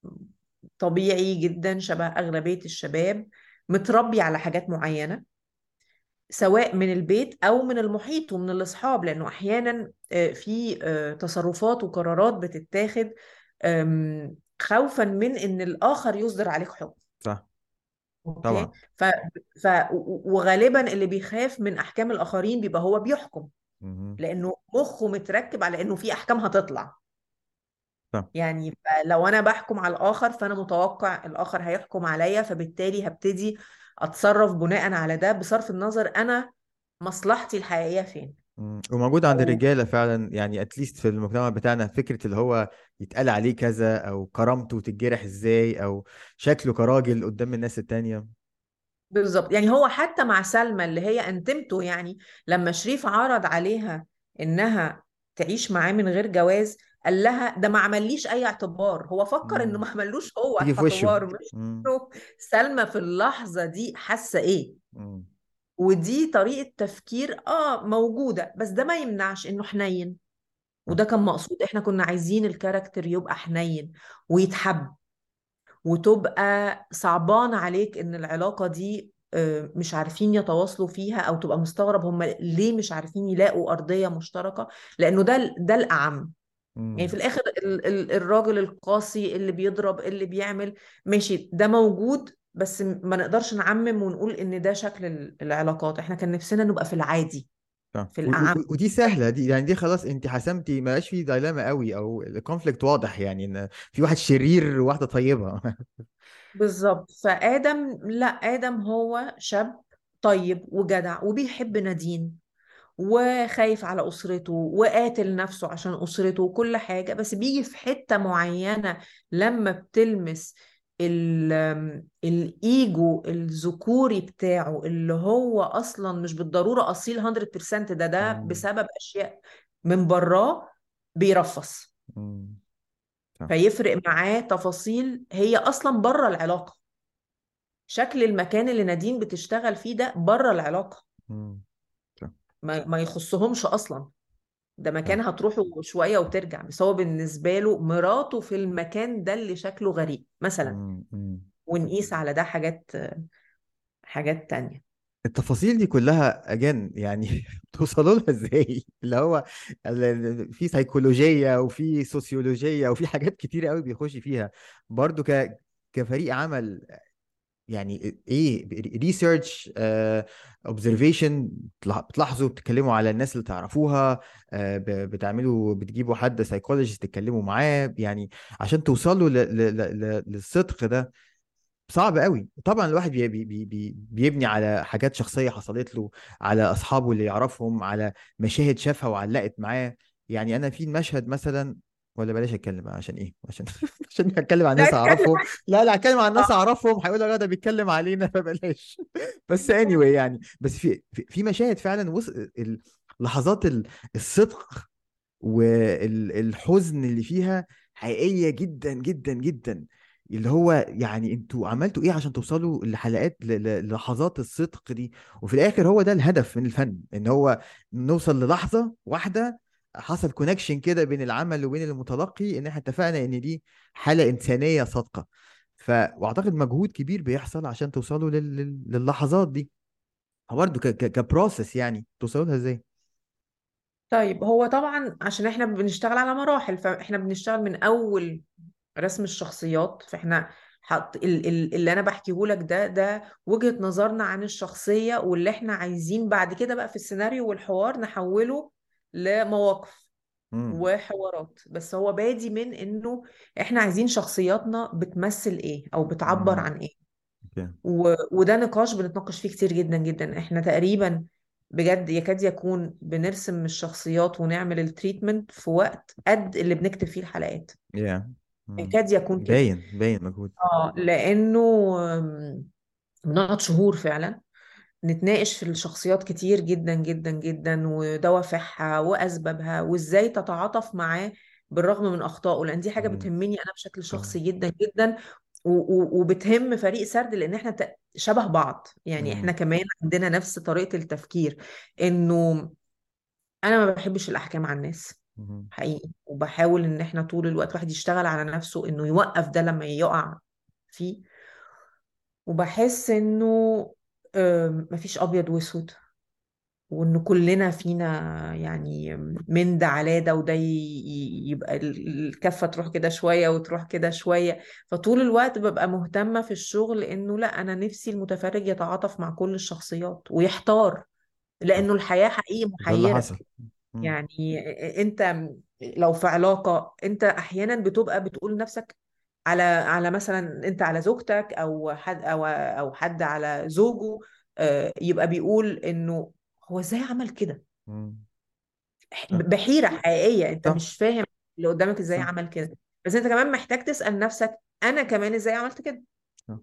طبيعي جدا شبه أغلبية الشباب متربي على حاجات معينة سواء من البيت أو من المحيط ومن الأصحاب لأنه أحيانا آه، في آه، تصرفات وقرارات بتتاخد آم، خوفا من إن الآخر يصدر عليك حكم صح أوكي طبعا ف... ف... وغالبا اللي بيخاف من أحكام الآخرين بيبقى هو بيحكم مهم. لأنه مخه متركب على إنه في أحكام هتطلع صح يعني لو انا بحكم على الاخر فانا متوقع الاخر هيحكم عليا فبالتالي هبتدي اتصرف بناء على ده بصرف النظر انا مصلحتي الحقيقية فين مم. وموجود عند او الرجاله فعلا يعني اتليست في المجتمع بتاعنا فكره اللي هو يتقال عليه كذا او كرامته تتجرح ازاي او شكله كراجل قدام الناس التانية بالظبط يعني هو حتى مع سلمى اللي هي انتمته يعني لما شريف عرض عليها انها تعيش معاه من غير جواز قال لها ده ما عمليش اي اعتبار هو فكر انه مم. ما عملوش هو تيجي في وشه اعتبار مش مم. إنه سلمى في اللحظة دي حاسة ايه مم. ودي طريقة تفكير اه موجودة بس ده ما يمنعش انه حنين وده كان مقصود احنا كنا عايزين الكاركتر يبقى حنين ويتحب وتبقى صعبان عليك ان العلاقة دي آه، مش عارفين يتواصلوا فيها او تبقى مستغرب هم ليه مش عارفين يلاقوا ارضية مشتركة لانه ده ده الاعم يعني في مم. الاخر ال ال الراجل القاسي اللي بيضرب اللي بيعمل ماشي ده موجود بس م- ما نقدرش نعمم ونقول ان ده شكل ال- العلاقات احنا كان نفسنا نبقى في العادي صح في و- و- الاعم و- ودي سهله دي يعني دي خلاص انت حسمتي ما بقاش في دايلاما قوي او الكونفليكت واضح يعني ان في واحد شرير وواحده طيبه بالظبط فآدم لا آدم هو شاب طيب وجدع وبيحب نادين وخايف على أسرته وقاتل نفسه عشان أسرته وكل حاجة بس بيجي في حتة معينة لما بتلمس ال- الإيجو الذكوري بتاعه اللي هو أصلا مش بالضرورة أصيل 100% ده ده مم. بسبب أشياء من براه بيرفص مم. صح فيفرق معاه تفاصيل هي أصلا بره العلاقة شكل المكان اللي نادين بتشتغل فيه ده بره العلاقة مم. صح ما, ما يخصهمش أصلا ده صح مكان هتروحوا شوية وترجع بس هو بالنسبة له مراته في المكان ده اللي شكله غريب مثلا مم. مم. ونقيس على ده حاجات حاجات تانية التفاصيل دي كلها اجان يعني بتوصلوا لها ازاي اللي هو ال- ال- في سيكولوجية وفي سوسيولوجية وفي حاجات كتيرة قوي بيخش فيها برضو ك كفريق عمل يعني ايه ريسيرش اوبزرفيشن بتلاحظوا بتتكلموا على الناس اللي تعرفوها آه، ب- بتعملوا بتجيبوا حد سايكولوجيست تتكلموا معاه يعني عشان توصلوا ل- ل- ل- للصدق ده صعب قوي طبعا الواحد بي بي بي بي- بيبني على حاجات شخصية حصلت له على أصحابه اللي يعرفهم على مشاهد شافها وعلقت معاه يعني أنا في مشهد مثلا ولا بلاش اتكلم بقى عشان ايه عشان عشان اتكلم عن لا ناس اتكلم اعرفهم لا لا اتكلم عن ناس اه اعرفهم هيقولوا لا ده بيتكلم علينا فبلاش بس anyway يعني بس في في في مشاهد فعلا وص... ال- لحظات ال- الصدق والحزن اللي فيها حقيقية جدا جدا جدا اللي هو يعني انتوا عملتوا ايه عشان توصلوا لحلقات ل- ل- للحظات الصدق دي وفي الاخر هو ده الهدف من الفن ان هو نوصل للحظة واحدة حصل كونكشن كده بين العمل وبين المتلقي ان احنا اتفقنا ان دي حالة انسانية صادقة ف واعتقد مجهود كبير بيحصل عشان توصلوا لل... لل- للحظات دي برضه ك... ك... كبروسس يعني توصلوا لها ازاي طيب هو طبعا عشان احنا بنشتغل على مراحل فاحنا بنشتغل من اول رسم الشخصيات فاحنا حط ال- ال- اللي انا بحكيه لك ده ده وجهة نظرنا عن الشخصية واللي احنا عايزين بعد كده بقى في السيناريو والحوار نحوله لمواقف امم وحوارات بس هو بادي من انه احنا عايزين شخصياتنا بتمثل ايه او بتعبر عن ايه اوكي و... وده نقاش بنتناقش فيه كتير جدا جدا احنا تقريبا بجد يكاد يكون بنرسم الشخصيات ونعمل التريتمنت في وقت قد اللي بنكتب فيه الحلقات يا مم. يكاد يكون كده باين باين مجهود اه لانه آم، بنقعد شهور فعلا نتناقش في الشخصيات كتير جدا جدا جدا ودوافعها واسبابها وازاي تتعاطف معاه بالرغم من اخطائه لان دي حاجه مم. بتهمني انا بشكل طبعا شخصي جدا جدا و- و- وبتهم فريق سرد لان احنا ت- شبه بعض يعني احنا مم. كمان عندنا نفس طريقه التفكير انه انا ما بحبش الاحكام على الناس مم. حقيقي وبحاول ان احنا طول الوقت الواحد يشتغل على نفسه انه يوقف ده لما يقع فيه وبحس انه آم، مفيش ابيض واسود وان كلنا فينا يعني من ده على ده وده ي- ي- يبقى ال- الكفة تروح كده شوية وتروح كده شوية فطول الوقت ببقى مهتمة في الشغل انه لا انا نفسي المتفرج يتعاطف مع كل الشخصيات ويحتار لانه الحياة حقيقي ده اللي حصل محيرة مم. يعني انت لو في علاقة انت احيانا بتبقى بتقول لنفسك على على مثلا انت على زوجتك او حد او او حد على زوجه آه، يبقى بيقول انه هو ازاي عمل كده مم. صح بحيرة حقيقية انت صح مش فاهم اللي قدامك ازاي صح عمل كده بس انت كمان محتاج تسأل نفسك انا كمان ازاي عملت كده صح.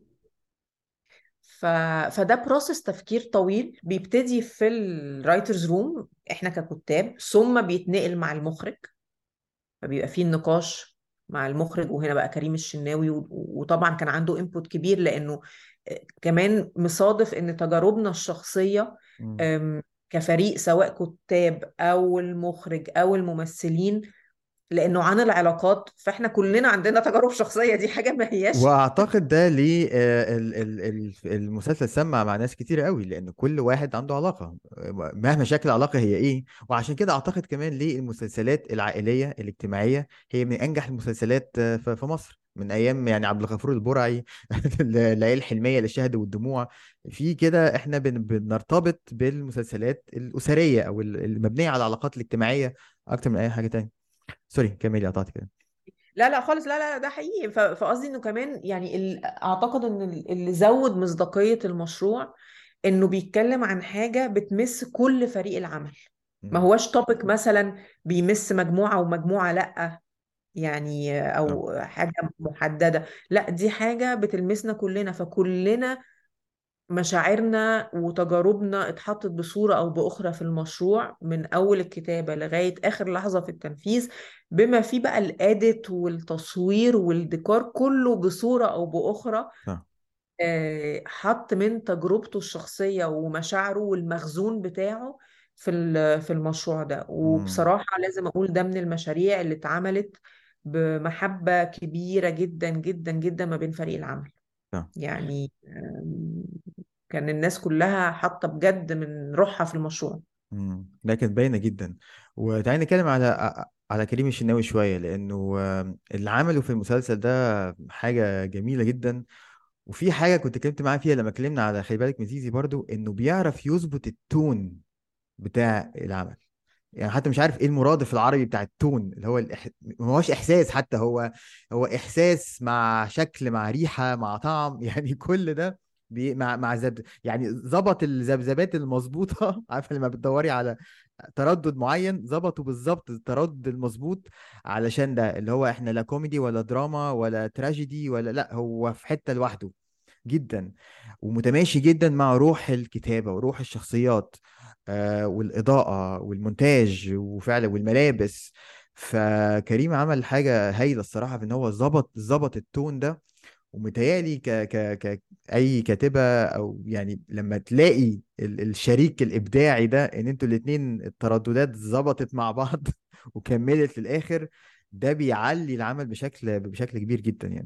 ف... فده بروسس تفكير طويل بيبتدي في الرايترز روم احنا ككتاب ثم بيتنقل مع المخرج فبيبقى فيه النقاش مع المخرج وهنا بقى كريم الشناوي و- وطبعا كان عنده انبوت كبير لانه آه، كمان مصادف ان تجاربنا الشخصية مم. آم، كفريق سواء كتاب او المخرج او الممثلين لانه عن العلاقات فاحنا كلنا عندنا تجارب شخصية دي حاجة ما هياش واعتقد ده ليه آه، ال- ال- ال- المسلسل سمع مع ناس كتير قوي لان كل واحد عنده علاقه آه، مهما شكل العلاقه هي ايه وعشان كده اعتقد كمان ليه المسلسلات العائليه الاجتماعيه هي من انجح المسلسلات آه، ف- في مصر من ايام يعني عبد الغفور البرعي العيله الحلميه للشهد والدموع في كده احنا بن- بنرتبط بالمسلسلات الاسريه او ال- المبنيه على العلاقات الاجتماعيه اكتر من اي حاجه تانية سوري كملي قطعت كده لا لا خالص لا لا ده حقيقي ف- فقصدي انه كمان يعني ال- اعتقد ان ال- اللي زود مصداقية المشروع انه بيتكلم عن حاجة بتمس كل فريق العمل ما مم. هواش توبيك مثلا بيمس مجموعة ومجموعة لا يعني صح او حاجة محددة لا دي حاجة بتلمسنا كلنا فكلنا مشاعرنا وتجاربنا اتحطت بصورة أو بأخرى في المشروع من أول الكتابة لغاية آخر لحظة في التنفيذ بما فيه بقى الإديت والتصوير والديكور كله بصورة أو بأخرى صح آه، حط من تجربته الشخصية ومشاعره والمخزون بتاعه في ال- في المشروع ده مم. وبصراحة لازم أقول ده من المشاريع اللي اتعملت بمحبة كبيرة جدا جدا جدا ما بين فريق العمل صح يعني آم، كان الناس كلها حاطة بجد من روحها في المشروع مم. لا كانت باينة جدا وتعالى نتكلم على على كريم الشناوي شوية لأنه آم، اللي عمله في المسلسل ده حاجة جميلة جدا وفي حاجة كنت اتكلمت معاه فيها لما اتكلمنا على خلي بالك من زيزي برضو إنه بيعرف يظبط التون بتاع العمل يعني حتى مش عارف ايه المرادف العربي بتاع التون اللي هو الإح... ما هوش احساس حتى هو هو احساس مع شكل مع ريحة مع طعم يعني كل ده بي... مع مع زب... يعني ظبط الذبذبات المظبوطة عارفه لما بتدوري على تردد معين ظبطوا بالظبط التردد المظبوط علشان ده اللي هو احنا لا كوميدي ولا دراما ولا تراجيدي ولا لا هو في حتة لوحده جدا ومتماشي جدا مع روح الكتابة وروح الشخصيات آه، والإضاءة والمونتاج وفعلا والملابس فكريم عمل حاجة هايلة الصراحة في إن هو ظبط ظبط التون ده ومتهيألي ك ك ك أي كاتبة أو يعني لما تلاقي ال- الشريك الإبداعي ده إن أنتوا الاتنين الترددات ظبطت مع بعض وكملت للآخر ده بيعلي العمل بشكل بشكل كبير جدا يعني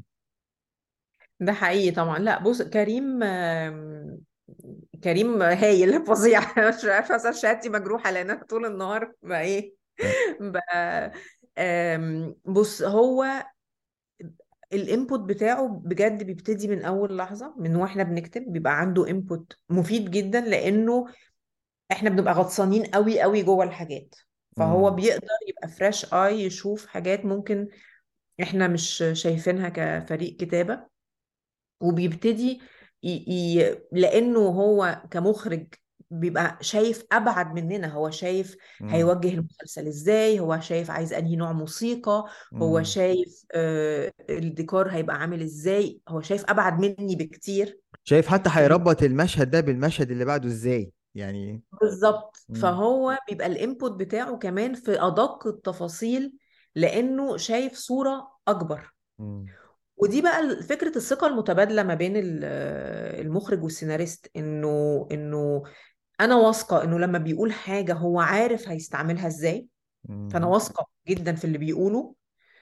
ده حقيقي طبعا لا بص كريم آم، كريم هايل فظيع مش عارفه اصلا شهادتي مجروحه لان انا طول النهار بقى ايه ف- بقى آم، بص هو الانبوت بتاعه بجد بيبتدي من اول لحظه من واحنا بنكتب بيبقى عنده انبوت مفيد جدا لانه احنا بنبقى غطسانين قوي قوي جوه الحاجات فهو مم. بيقدر يبقى فريش اي يشوف حاجات ممكن احنا مش شايفينها كفريق كتابه وبيبتدي ي... ي... لانه هو كمخرج بيبقى شايف ابعد مننا هو شايف مم. هيوجه المسلسل ازاي هو شايف عايز انهي نوع موسيقى هو مم. شايف آه الديكور هيبقى عامل ازاي هو شايف ابعد مني بكتير شايف حتى فبي- هيربط المشهد ده بالمشهد اللي بعده ازاي يعني بالظبط مم. فهو بيبقى الانبوت بتاعه كمان في ادق التفاصيل لانه شايف صورة اكبر مم. ودي بقى ال- فكرة الثقة المتبادلة ما بين ال- المخرج والسيناريست انه انه انا واثقة انه لما بيقول حاجة هو عارف هيستعملها ازاي فانا مم. واثقة جدا في اللي بيقوله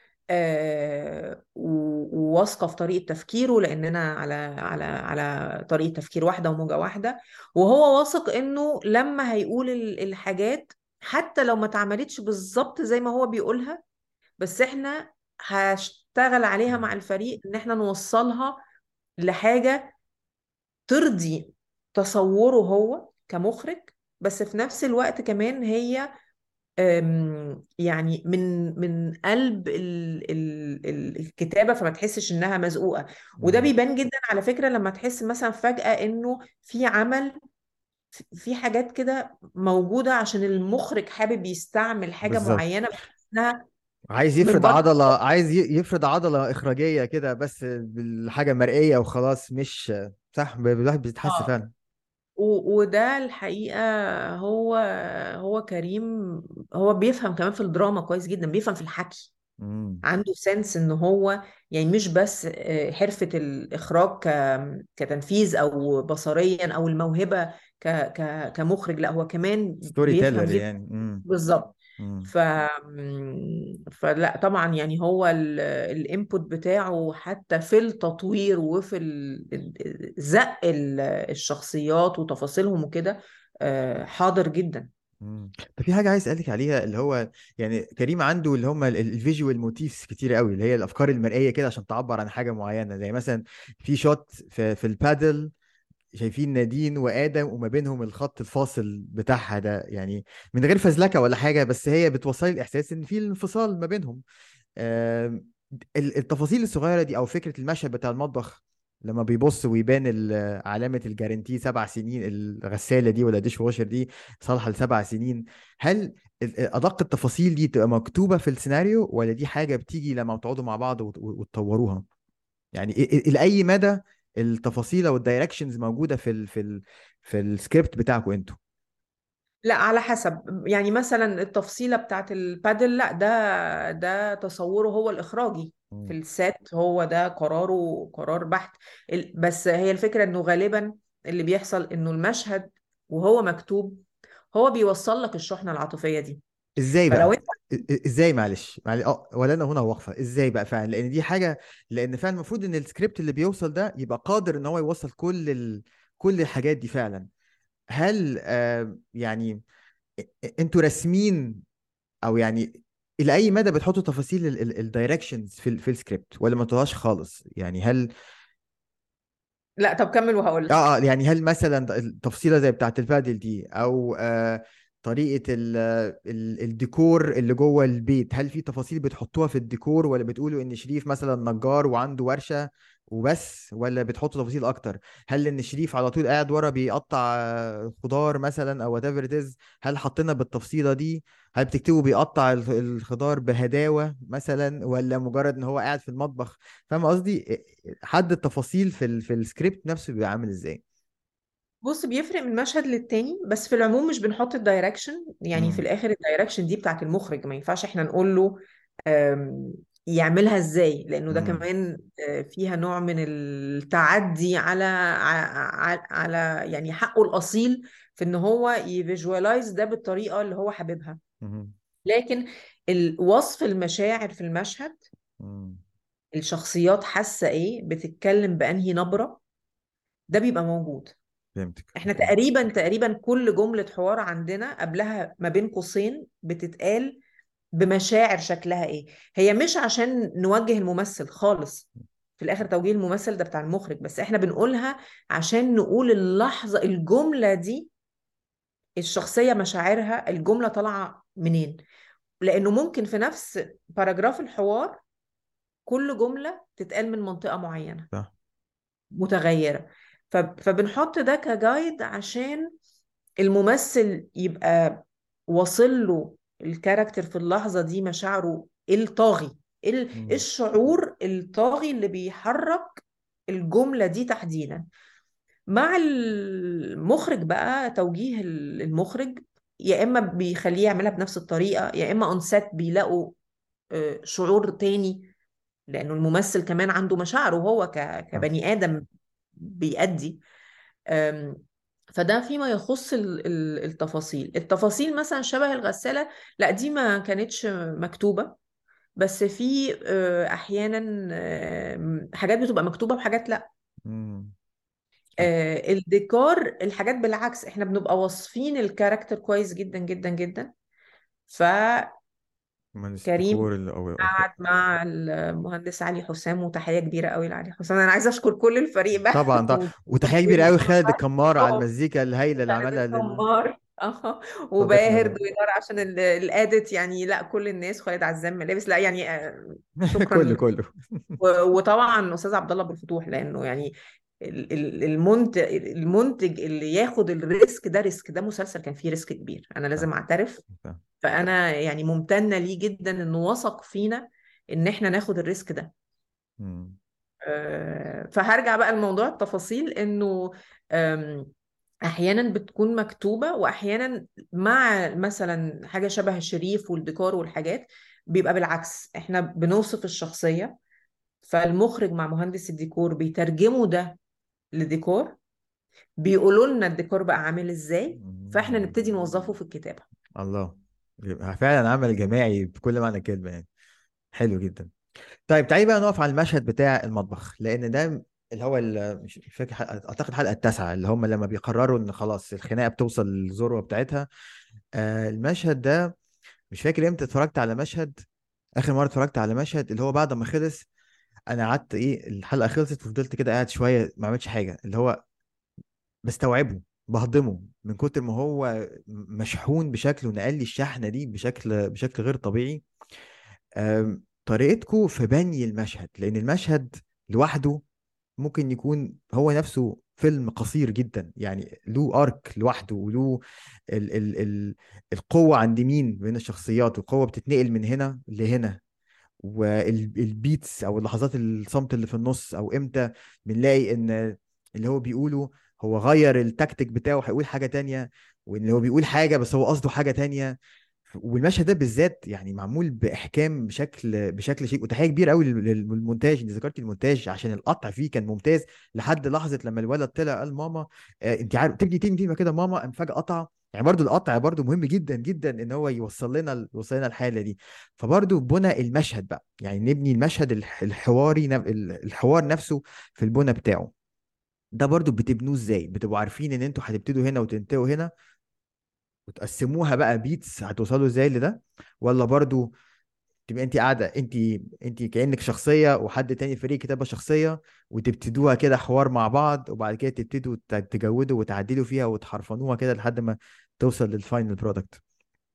آه و- وواثقة في طريقة تفكيره لاننا على على على طريقة تفكير واحدة وموجة واحدة وهو واثق انه لما هيقول ال- الحاجات حتى لو ما اتعملتش بالظبط زي ما هو بيقولها بس احنا هشتغل عليها مع الفريق ان احنا نوصلها لحاجة ترضي تصوره هو كمخرج بس في نفس الوقت كمان هي أم، يعني من من قلب ال ال ال الكتابة فما تحسش انها مزقوقة وده مم. بيبان جدا على فكرة لما تحس مثلا فجأة انه في عمل في حاجات كده موجودة عشان المخرج حابب يستعمل حاجة بالظبط معينة بس انها عايز من يفرض بره عضلة عايز ي- يفرض عضلة إخراجية كده بس بالحاجة مرئية وخلاص مش صح ب- الواحد بيتحس اه فعلا و- وده الحقيقة هو هو كريم هو بيفهم كمان في الدراما كويس جدا بيفهم في الحكي مم. عنده سنس ان هو يعني مش بس آه، حرفة الإخراج ك- كتنفيذ أو بصريا أو الموهبة ك ك كمخرج لا هو كمان ستوري بيفهم تيلر جدا يعني مم. بالظبط مم. ف فلا طبعا يعني هو الانبوت بتاعه حتى في التطوير وفي ال- ال- زق ال- الشخصيات وتفاصيلهم وكده آه، حاضر جدا مم. طب في حاجة عايز أسألك عليها اللي هو يعني كريم عنده اللي هم الفيجوال موتيفز كتير قوي اللي هي الأفكار المرئية كده عشان تعبر عن حاجة معينة زي مثلا في شوت في, في البادل شايفين نادين وآدم وما بينهم الخط الفاصل بتاعها ده يعني من غير فزلكة ولا حاجة بس هي بتوصلي الإحساس إن في انفصال ما بينهم آم، ال- التفاصيل الصغيرة دي أو فكرة المشهد بتاع المطبخ لما بيبص ويبان ال- علامة الجارنتي سبع سنين الغسالة دي ولا ديش واشر دي صالحة لسبع سنين هل ال- أدق التفاصيل دي تبقى مكتوبة في السيناريو ولا دي حاجة بتيجي لما تقعدوا مع بعض وت- وتطوروها؟ يعني إ- إ- لأي مدى التفاصيل او الدايركشنز موجوده في ال في ال في السكريبت بتاعكم انتوا لا على حسب يعني مثلا التفصيلة بتاعت البادل لا ده ده تصوره هو الإخراجي في مم. السات هو ده قراره قرار بحت ال- بس هي الفكرة إنه غالبا اللي بيحصل إنه المشهد وهو مكتوب هو بيوصل لك الشحنة العاطفية دي ازاي فلو بقى انت إ- إ- ازاي معلش معلش اه ولا انا هنا واقفه ازاي بقى فعلا لان دي حاجه لان فعلا المفروض ان السكريبت اللي بيوصل ده يبقى قادر ان هو يوصل كل ال... كل الحاجات دي فعلا هل آه يعني إ- إ- انتوا راسمين او يعني الى اي مدى بتحطوا تفاصيل الدايركشنز في ال في السكريبت ولا ما تحطوهاش خالص يعني هل لا طب كمل وهقول لك اه اه يعني هل مثلا التفصيله زي بتاعه البادل دي او آه طريقه ال ال الديكور اللي جوه البيت هل في تفاصيل بتحطوها في الديكور ولا بتقولوا ان شريف مثلا نجار وعنده ورشه وبس ولا بتحطوا تفاصيل اكتر هل ان شريف على طول قاعد ورا بيقطع آه، خضار مثلا او whatever it is هل حطينا بالتفصيله دي هل بتكتبوا بيقطع الخ- الخضار بهداوه مثلا ولا مجرد ان هو قاعد في المطبخ فاهم قصدي حد التفاصيل في ال... في السكريبت نفسه بيبقى عامل ازاي بص بيفرق من مشهد للتاني بس في العموم مش بنحط الدايركشن يعني في امم الاخر الدايركشن دي بتاعت المخرج ما ينفعش احنا نقول له آم، يعملها ازاي لانه ده امم كمان آه، فيها نوع من التعدي على ع- ع- على يعني حقه الاصيل في ان هو يفيجوالايز ده بالطريقه اللي هو حاببها امم لكن ال- وصف المشاعر في المشهد امم الشخصيات حاسه ايه بتتكلم بانهي نبره ده بيبقى موجود فهمتك احنا اوكي تقريبا تقريبا كل جملة حوار عندنا قبلها ما بين قوسين بتتقال بمشاعر شكلها ايه هي مش عشان نوجه الممثل خالص في الاخر توجيه الممثل ده بتاع المخرج بس احنا بنقولها عشان نقول اللحظة الجملة دي الشخصية مشاعرها الجملة طالعة منين لانه ممكن في نفس باراجراف الحوار كل جملة تتقال من منطقة معينة صح متغيرة ف- فبنحط ده كجايد عشان الممثل يبقى واصل له الكاركتر في اللحظة دي مشاعره إيه الطاغي إيه ال- إيه مم. الشعور الطاغي اللي بيحرك الجملة دي تحديدا مع المخرج بقى توجيه ال- المخرج يا إما بيخليه يعملها بنفس الطريقة يا إما اون سيت بيلاقوا آه، شعور تاني لأنه الممثل كمان عنده مشاعره هو ك- صح كبني آدم بيأدي أم، فده فيما يخص ال- ال- التفاصيل التفاصيل مثلا شبه الغسالة لا دي ما كانتش مكتوبة بس في آه، أحيانا آم، حاجات بتبقى مكتوبة وحاجات لا مم. آه، الديكور الحاجات بالعكس احنا بنبقى واصفين الكاركتر كويس جدا جدا جدا فكريم مهندس الديكور ال- او أو- قعد مع المهندس علي حسام وتحية كبيرة قوي لعلي حسام انا عايزة اشكر كل الفريق بقى طبعا طبعا وتحيه ومدير كبيره قوي خالد الصوت الكمار على اه المزيكا الهايله اللي خالد عملها لل... الكمار اه صديقنا وباهر ده دويدار عشان ال- الاديت يعني لا كل الناس خالد عزام ملابس لا يعني آه، كله شكرا كله و- وطبعا استاذ عبد الله ابو الفتوح لانه يعني ال- ال- المنتج المنتج اللي ياخد الريسك ده ريسك ده مسلسل كان فيه ريسك كبير انا صح لازم اعترف صح فانا يعني ممتنه ليه جدا انه وثق فينا ان احنا ناخد الريسك ده مم. آه، فهرجع بقى لموضوع التفاصيل انه آم، احيانا بتكون مكتوبة واحيانا مع مثلا حاجة شبه الشريف والديكور والحاجات بيبقى بالعكس احنا بنوصف الشخصية فالمخرج مع مهندس الديكور بيترجموا ده لديكور بيقولوا لنا الديكور بقى عامل ازاي فاحنا مم. نبتدي نوظفه في الكتابة الله يبقى فعلا عمل جماعي بكل معنى الكلمه يعني حلو جدا طيب تعالي بقى نقف على المشهد بتاع المطبخ لان ده اللي هو ال- مش مش فاكر حلقة- اعتقد الحلقه التاسعه اللي هم لما بيقرروا ان خلاص الخناقه بتوصل للذروه بتاعتها آه المشهد ده مش فاكر امتى اتفرجت على مشهد اخر مره اتفرجت على مشهد اللي هو بعد ما خلص انا قعدت ايه الحلقه خلصت وفضلت كده قاعد شويه ما عملتش حاجه اللي هو بستوعبه بهضمه من كتر ما هو مشحون بشكل ونقل لي الشحنه دي بشكل بشكل غير طبيعي أم، طريقتكم في بني المشهد لان المشهد لوحده ممكن يكون هو نفسه فيلم قصير جدا يعني له ارك لوحده وله ال ال ال القوة عند مين بين الشخصيات والقوة بتتنقل من هنا لهنا والبيتس او اللحظات الصمت اللي في النص او امتى بنلاقي ان اللي هو بيقوله هو غير التكتيك بتاعه هيقول حاجة تانية وان هو بيقول حاجة بس هو قصده حاجة تانية والمشهد ده بالذات يعني معمول باحكام بشكل بشكل شيء وتحيه كبيره قوي لل- للمونتاج انت ذكرتي المونتاج عشان القطع فيه كان ممتاز لحد لحظه لما الولد طلع قال ماما آه انت عارف تبني تبني تبني كده ماما قام فجاه قطع يعني برضو القطع برضو مهم جدا جدا ان هو يوصل لنا يوصل لنا الحاله دي فبرضو بنى المشهد بقى يعني نبني المشهد الح- الحواري نف- الحوار نفسه في البنى بتاعه ده برضو بتبنوه ازاي بتبقوا عارفين ان انتوا هتبتدوا هنا وتنتهوا هنا وتقسموها بقى بيتس هتوصلوا ازاي لده ولا برضو تبقى انت قاعده انت انت كانك شخصيه وحد تاني فريق كتابه شخصيه وتبتدوها كده حوار مع بعض وبعد كده تبتدوا ت- تجودوا وتعدلوا فيها وتحرفنوها كده لحد ما توصل للفاينل برودكت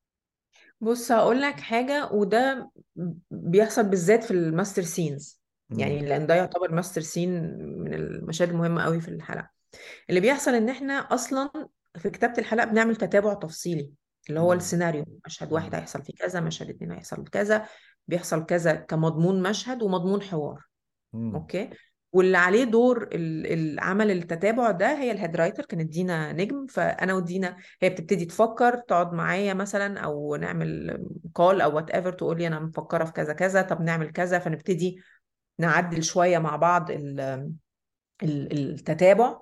بص هقول لك حاجة وده بيحصل بالذات في الماستر سينز يعني لأن ده يعتبر ماستر سين من المشاهد المهمة قوي في الحلقة اللي بيحصل إن إحنا أصلا في كتابة الحلقة بنعمل تتابع تفصيلي اللي هو السيناريو مشهد واحد هيحصل فيه كذا مشهد اتنين هيحصل كذا بيحصل كذا كمضمون مشهد ومضمون حوار اوكي واللي عليه دور ال- العمل التتابع ده هي الهيد رايتر كانت دينا نجم فانا ودينا هي بتبتدي تفكر تقعد معايا مثلا او نعمل كول او وات ايفر تقول لي انا مفكره في كذا كذا طب نعمل كذا فنبتدي نعدل شويه مع بعض ال- ال- التتابع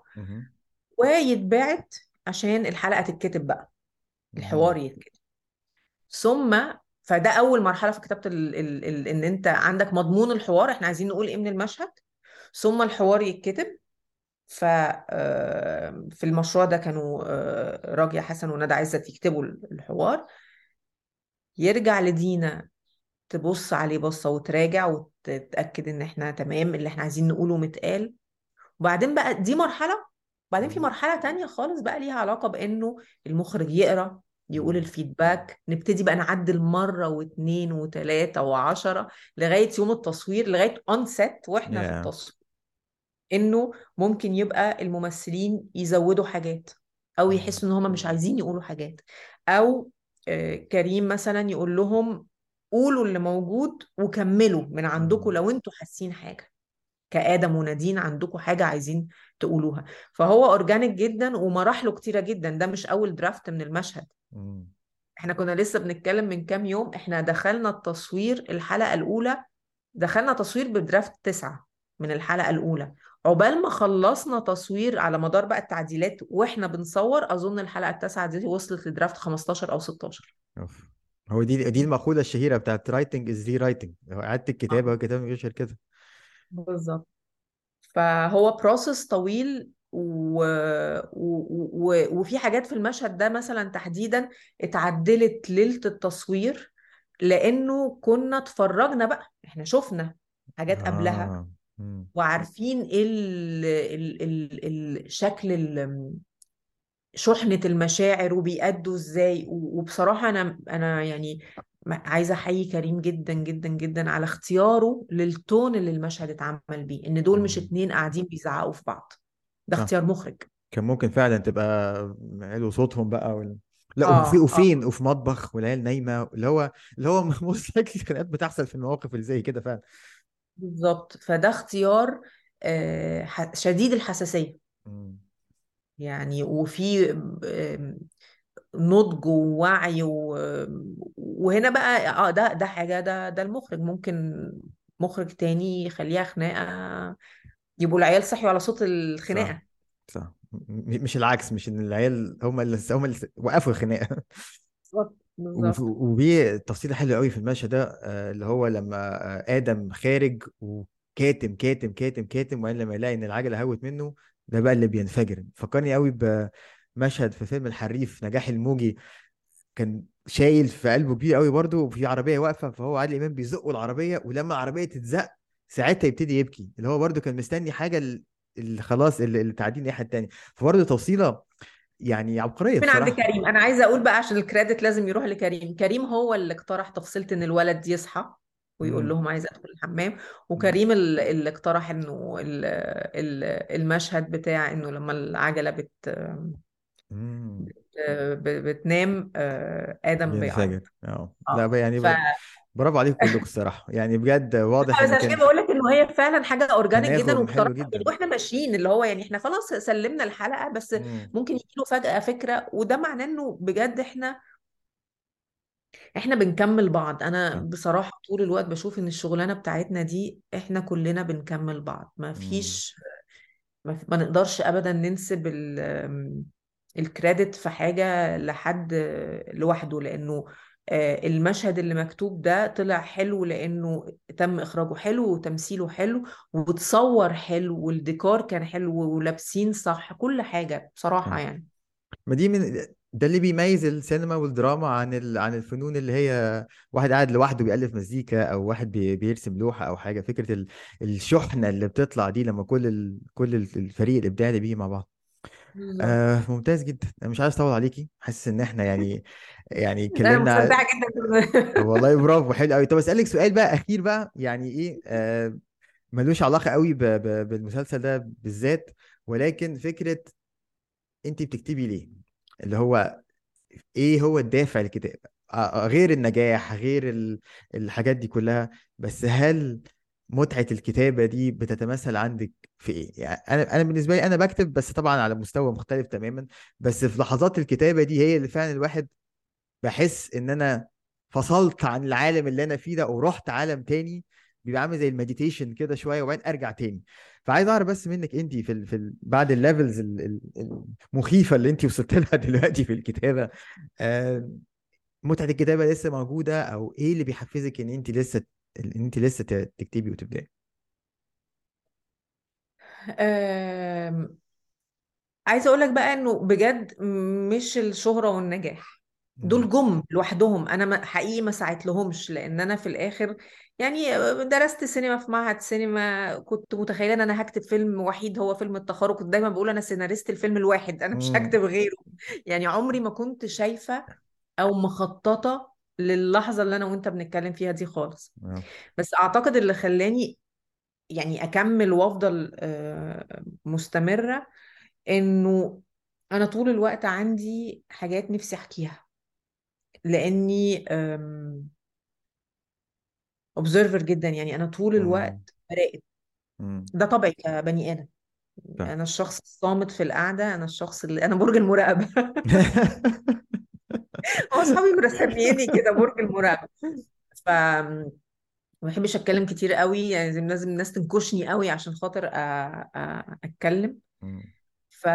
ويتبعت عشان الحلقه تتكتب بقى الحوار يتكتب ثم فده اول مرحله في كتابه ال ال ال ان انت عندك مضمون الحوار احنا عايزين نقول ايه من المشهد ثم الحوار يتكتب ف آه، في المشروع ده كانوا آه، راجية حسن وندى عزت يكتبوا الحوار يرجع لدينا تبص عليه بصة وتراجع وتتأكد ان احنا تمام اللي احنا عايزين نقوله متقال وبعدين بقى دي مرحلة وبعدين في مرحلة تانية خالص بقى ليها علاقة بأنه المخرج يقرأ يقول الفيدباك نبتدي بقى نعدل مرة واثنين وثلاثة وعشرة لغاية يوم التصوير لغاية اون سيت واحنا في Yeah. التصوير انه ممكن يبقى الممثلين يزودوا حاجات او مم. يحسوا ان هم مش عايزين يقولوا حاجات او آه، كريم مثلا يقول لهم قولوا اللي موجود وكملوا من عندكم مم. لو انتوا حاسين حاجة كآدم ونادين عندكم حاجة عايزين تقولوها فهو اورجانيك جدا ومراحله كتيرة جدا ده مش اول درافت من المشهد مم. احنا كنا لسه بنتكلم من كام يوم احنا دخلنا التصوير الحلقة الأولى دخلنا تصوير بدرافت تسعة من الحلقة الأولى عقبال ما خلصنا تصوير على مدار بقى التعديلات واحنا بنصور أظن الحلقة التاسعة دي وصلت لدرافت 15 أو 16 أوف. هو دي دي المقولة الشهيرة بتاعت writing is rewriting هو إعادة الكتابة آه، والكتابة مش غير كده بالظبط فهو بروسس طويل و... و... و... وفي حاجات في المشهد ده مثلا تحديدا اتعدلت ليلة التصوير لأنه كنا اتفرجنا بقى احنا شفنا حاجات قبلها آه مم. وعارفين ايه ال... ال... ال... ال... شكل ال... شحنة المشاعر وبيأدوا ازاي و- وبصراحة انا انا يعني م- عايزة احيي كريم جدا جدا جدا على اختياره للتون اللي المشهد اتعمل بيه ان دول مش مم. اتنين قاعدين بيزعقوا في بعض ده صح اختيار مخرج كان ممكن فعلا تبقى علو صوتهم بقى وال... لا وفي اه اه وفين وفي مطبخ والعيال نايمه اللي هو اللي هو مستحيل الخناقات بتحصل في المواقف اللي زي كده فعلا بالظبط فده اختيار آه، ح- شديد الحساسية مم. يعني وفي آم، نضج ووعي و... وهنا بقى اه ده ده حاجة ده ده المخرج ممكن مخرج تاني يخليها خناقة يبقوا العيال صحيوا على صوت صح الخناقة صح م- مش العكس مش ان العيال هم اللي هم اللي وقفوا الخناقه بالظبط وف- بالظبط وفي تفصيلة حلوة قوي في المشهد ده آه، اللي هو لما آه، آدم خارج وكاتم كاتم كاتم كاتم وبعدين لما يلاقي إن العجلة هوت منه ده بقى اللي بينفجر فكرني قوي بمشهد في فيلم الحريف نجاح الموجي كان شايل في قلبه كبير قوي برضه وفي عربية واقفة فهو عادل إمام بيزقوا العربية ولما العربية تتزق ساعتها يبتدي يبكي اللي هو برضه كان مستني حاجة ال- اللي خلاص اللي اللي تعدي الناحية التانية فبرضه توصيلة يعني عبقرية من عند بصراحة كريم انا عايزه اقول بقى عشان الكريدت لازم يروح لكريم كريم هو اللي اقترح تفصيله ان الولد يصحى ويقول امم لهم عايز ادخل الحمام وكريم ال- اللي اقترح انه ال- ال- المشهد بتاع انه لما العجله بت امم ب- بتنام آه، ادم بينفجر بيعيط اه لا اه بقى يعني ف ب... برافو عليكم كلكم الصراحه يعني بجد واضح بس ان عشان كان كده في بقول لك انه هي فعلا حاجه اورجانيك جدا تناغم حلو واقترحنا يعني جدا واحنا ماشيين اللي هو يعني احنا خلاص سلمنا الحلقه بس امم ممكن يجي له فجاه فكره وده معناه انه بجد احنا احنا بنكمل بعض انا صح بصراحة طول الوقت بشوف ان الشغلانة بتاعتنا دي احنا كلنا بنكمل بعض ما امم فيش ما, ما نقدرش ابدا ننسب ال- آم، الكريدت في حاجة لحد لوحده لانه آه، المشهد اللي مكتوب ده طلع حلو لانه تم اخراجه حلو وتمثيله حلو وتصور حلو والديكور كان حلو ولابسين صح كل حاجة بصراحة صح يعني ما دي من ده اللي بيميز السينما والدراما عن ال... عن الفنون اللي هي واحد قاعد لوحده بيألف مزيكا او واحد بي... بيرسم لوحة او حاجة فكرة ال... الشحنة اللي بتطلع دي لما كل ال... كل ال- الفريق الابداعي اللي بيجي مع بعض بالظبط آه ممتاز جدا انا مش عايز اطول عليكي حاسس ان احنا يعني يعني انا اتكلمنا مستمتعة جدا والله برافو حلو قوي طب اسالك سؤال بقى اخير بقى يعني ايه آه ملوش علاقه قوي ب ب بالمسلسل ده بالذات ولكن فكره انت بتكتبي ليه اللي هو ايه هو الدافع الكتابه آه آه، غير النجاح غير ال الحاجات دي كلها بس هل متعه الكتابه دي بتتمثل عندك في ايه يعني انا انا بالنسبه لي انا بكتب بس طبعا على مستوى مختلف تماما بس في لحظات الكتابه دي هي اللي فعلا الواحد بحس ان انا فصلت عن العالم اللي انا فيه ده ورحت عالم تاني بيبقى عامل زي المديتيشن كده شويه وبعدين ارجع تاني فعايز اعرف بس منك انت في ال... في ال... بعد الليفلز ال... ال- المخيفه اللي انت وصلت لها دلوقتي في الكتابه آه... متعه الكتابه لسه موجوده او ايه اللي بيحفزك ان انت لسه ان انت لسه ت- تكتبي وتبداي أم، عايزه اقول لك بقى انه بجد مش الشهره والنجاح مم. دول جم لوحدهم انا ما حقيقي ما ساعدت لهمش لان انا في الاخر يعني درست سينما في معهد سينما كنت متخيله ان انا هكتب فيلم وحيد هو فيلم التخرج كنت دايما بقول انا سيناريست الفيلم الواحد انا مش مم. هكتب غيره يعني عمري ما كنت شايفه او مخططه للحظه اللي انا وانت بنتكلم فيها دي خالص آه. بس اعتقد اللي خلاني يعني اكمل وافضل آه، مستمرة انه انا طول الوقت عندي حاجات نفسي احكيها لاني اوبزرفر جدا يعني انا طول مم. الوقت براقب مم. ده طبعي كبني ادم فاهم انا الشخص الصامت في القعده انا الشخص اللي انا برج المراقبه هو اصحابي مرسميني كده برج المراقبه ف ما بحبش اتكلم كتير قوي يعني لازم لازم الناس تنكشني قوي عشان خاطر أ... أ... اتكلم مم. ف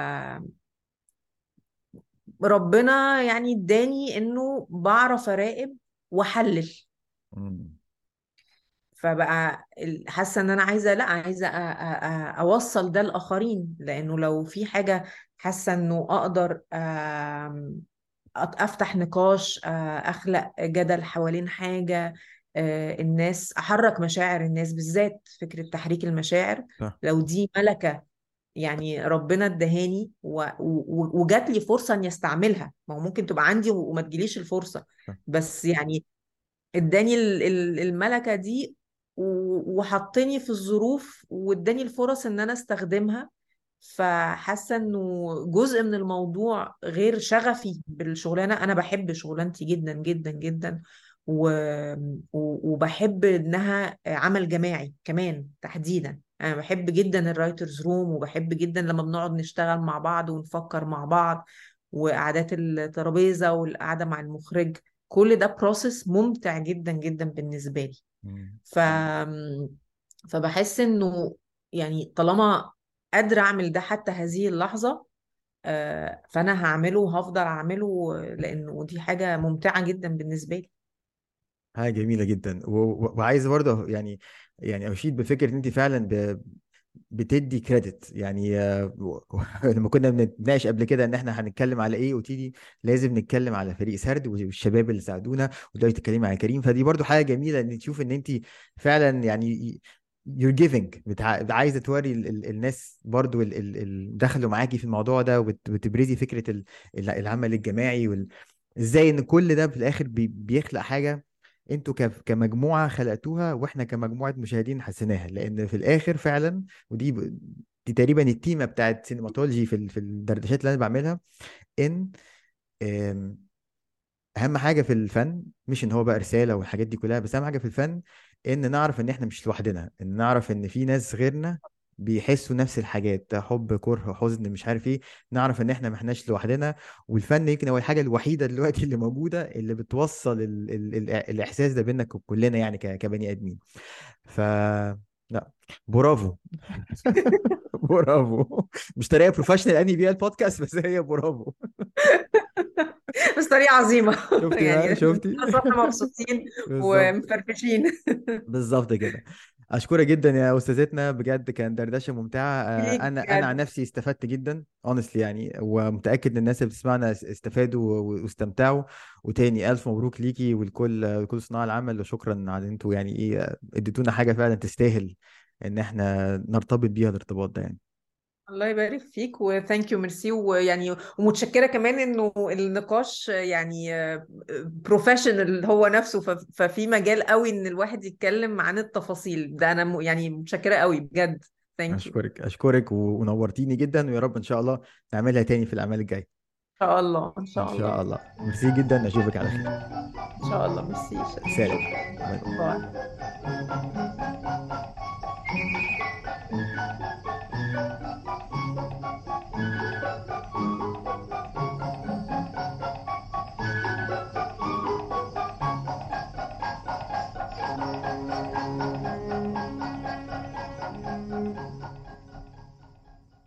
ربنا يعني اداني انه بعرف اراقب واحلل مم. فبقى ال- حاسه ان انا عايزه لا عايزه أ- أ- أ- اوصل ده لاخرين لانه لو في حاجه حاسه انه اقدر آم، أت- افتح نقاش آه، اخلق جدل حوالين حاجه آه، الناس احرك مشاعر الناس بالذات فكره تحريك المشاعر صح لو دي ملكه يعني ربنا ادهاني و- و- وجات لي فرصه اني استعملها ما هو ممكن تبقى عندي وما تجيليش الفرصه صح بس يعني اداني ال- ال- الملكة دي و- وحطني في الظروف واداني الفرص ان انا استخدمها فحاسة انه جزء من الموضوع غير شغفي بالشغلانة انا بحب شغلانتي جدا جدا جدا و... و- وبحب انها عمل جماعي كمان تحديدا انا بحب جدا الرايترز روم وبحب جدا لما بنقعد نشتغل مع بعض ونفكر مع بعض وقعدات الترابيزة والقعدة مع المخرج كل ده بروسيس ممتع جدا جدا بالنسبة لي مم. ف فبحس انه يعني طالما قادرة اعمل ده حتى هذه اللحظة آه، فانا هعمله وهفضل اعمله لانه دي حاجة ممتعة جدا بالنسبة لي حاجة جميلة جدا و... و... وعايز برضه يعني يعني أشيد بفكرة إن أنت فعلا ب... بتدي كريدت يعني آه، و- و- لما كنا بنتناقش قبل كده ان احنا هنتكلم على ايه قلت لي لازم نتكلم على فريق سرد والشباب اللي ساعدونا ودلوقتي تتكلمي على كريم فدي برضو حاجه جميله ان تشوف ان انت فعلا يعني you're giving بتع... عايزه توري ال... ال... الناس برضو ال... ال... ال... دخلوا معاكي في الموضوع ده وبت... وتبرزي فكره ال... ال- العمل الجماعي وال... ازاي ان كل ده في الاخر بي... بيخلق حاجه انتوا ك... كمجموعه خلقتوها واحنا كمجموعه مشاهدين حسيناها لان في الاخر فعلا ودي ب... دي تقريبا التيمه بتاعت سينماتولوجي في ال... في الدردشات اللي انا بعملها ان آم، اهم حاجه في الفن مش ان هو بقى رساله والحاجات دي كلها بس اهم حاجه في الفن ان نعرف ان احنا مش لوحدنا ان نعرف ان في ناس غيرنا بيحسوا نفس الحاجات حب كره حزن مش عارف ايه نعرف ان احنا ما احناش لوحدنا والفن يمكن هو الحاجه الوحيده دلوقتي اللي موجوده اللي بتوصل ال ال ال الاحساس ده بيننا كلنا يعني ك- كبني ادمين ف لا برافو برافو مش طريقه بروفيشنال اني بيها البودكاست بس هي برافو بس طريقة عظيمة شفتي يعني بقى شفتي خلاص احنا مبسوطين بالظبط ومفرفشين بالظبط كده اشكرك جدا يا استاذتنا بجد كان دردشه ممتعه آه، ليك انا انا عن بجد نفسي استفدت جدا اونستلي يعني ومتاكد ان الناس اللي بتسمعنا اس- استفادوا و- واستمتعوا وتاني الف مبروك ليكي ولكل لكل صناع العمل وشكرا على ان انتوا يعني ايه آه، اديتونا حاجه فعلا تستاهل ان احنا نرتبط بيها الارتباط ده يعني الله يبارك فيك وثانك يو ميرسي ويعني ومتشكرة كمان انه النقاش يعني بروفيشنال هو نفسه ف- ففي مجال قوي ان الواحد يتكلم عن التفاصيل ده انا م- يعني متشكرة قوي بجد ثانك يو ان اشكرك اشكرك و- ونورتيني جدا ويا رب ان شاء الله نعملها تاني في الاعمال الجايه شاء الله ان ان شاء شاء الله الله ميرسي جدا اشوفك على خير ان شاء الله ميرسي سلام باي باي باي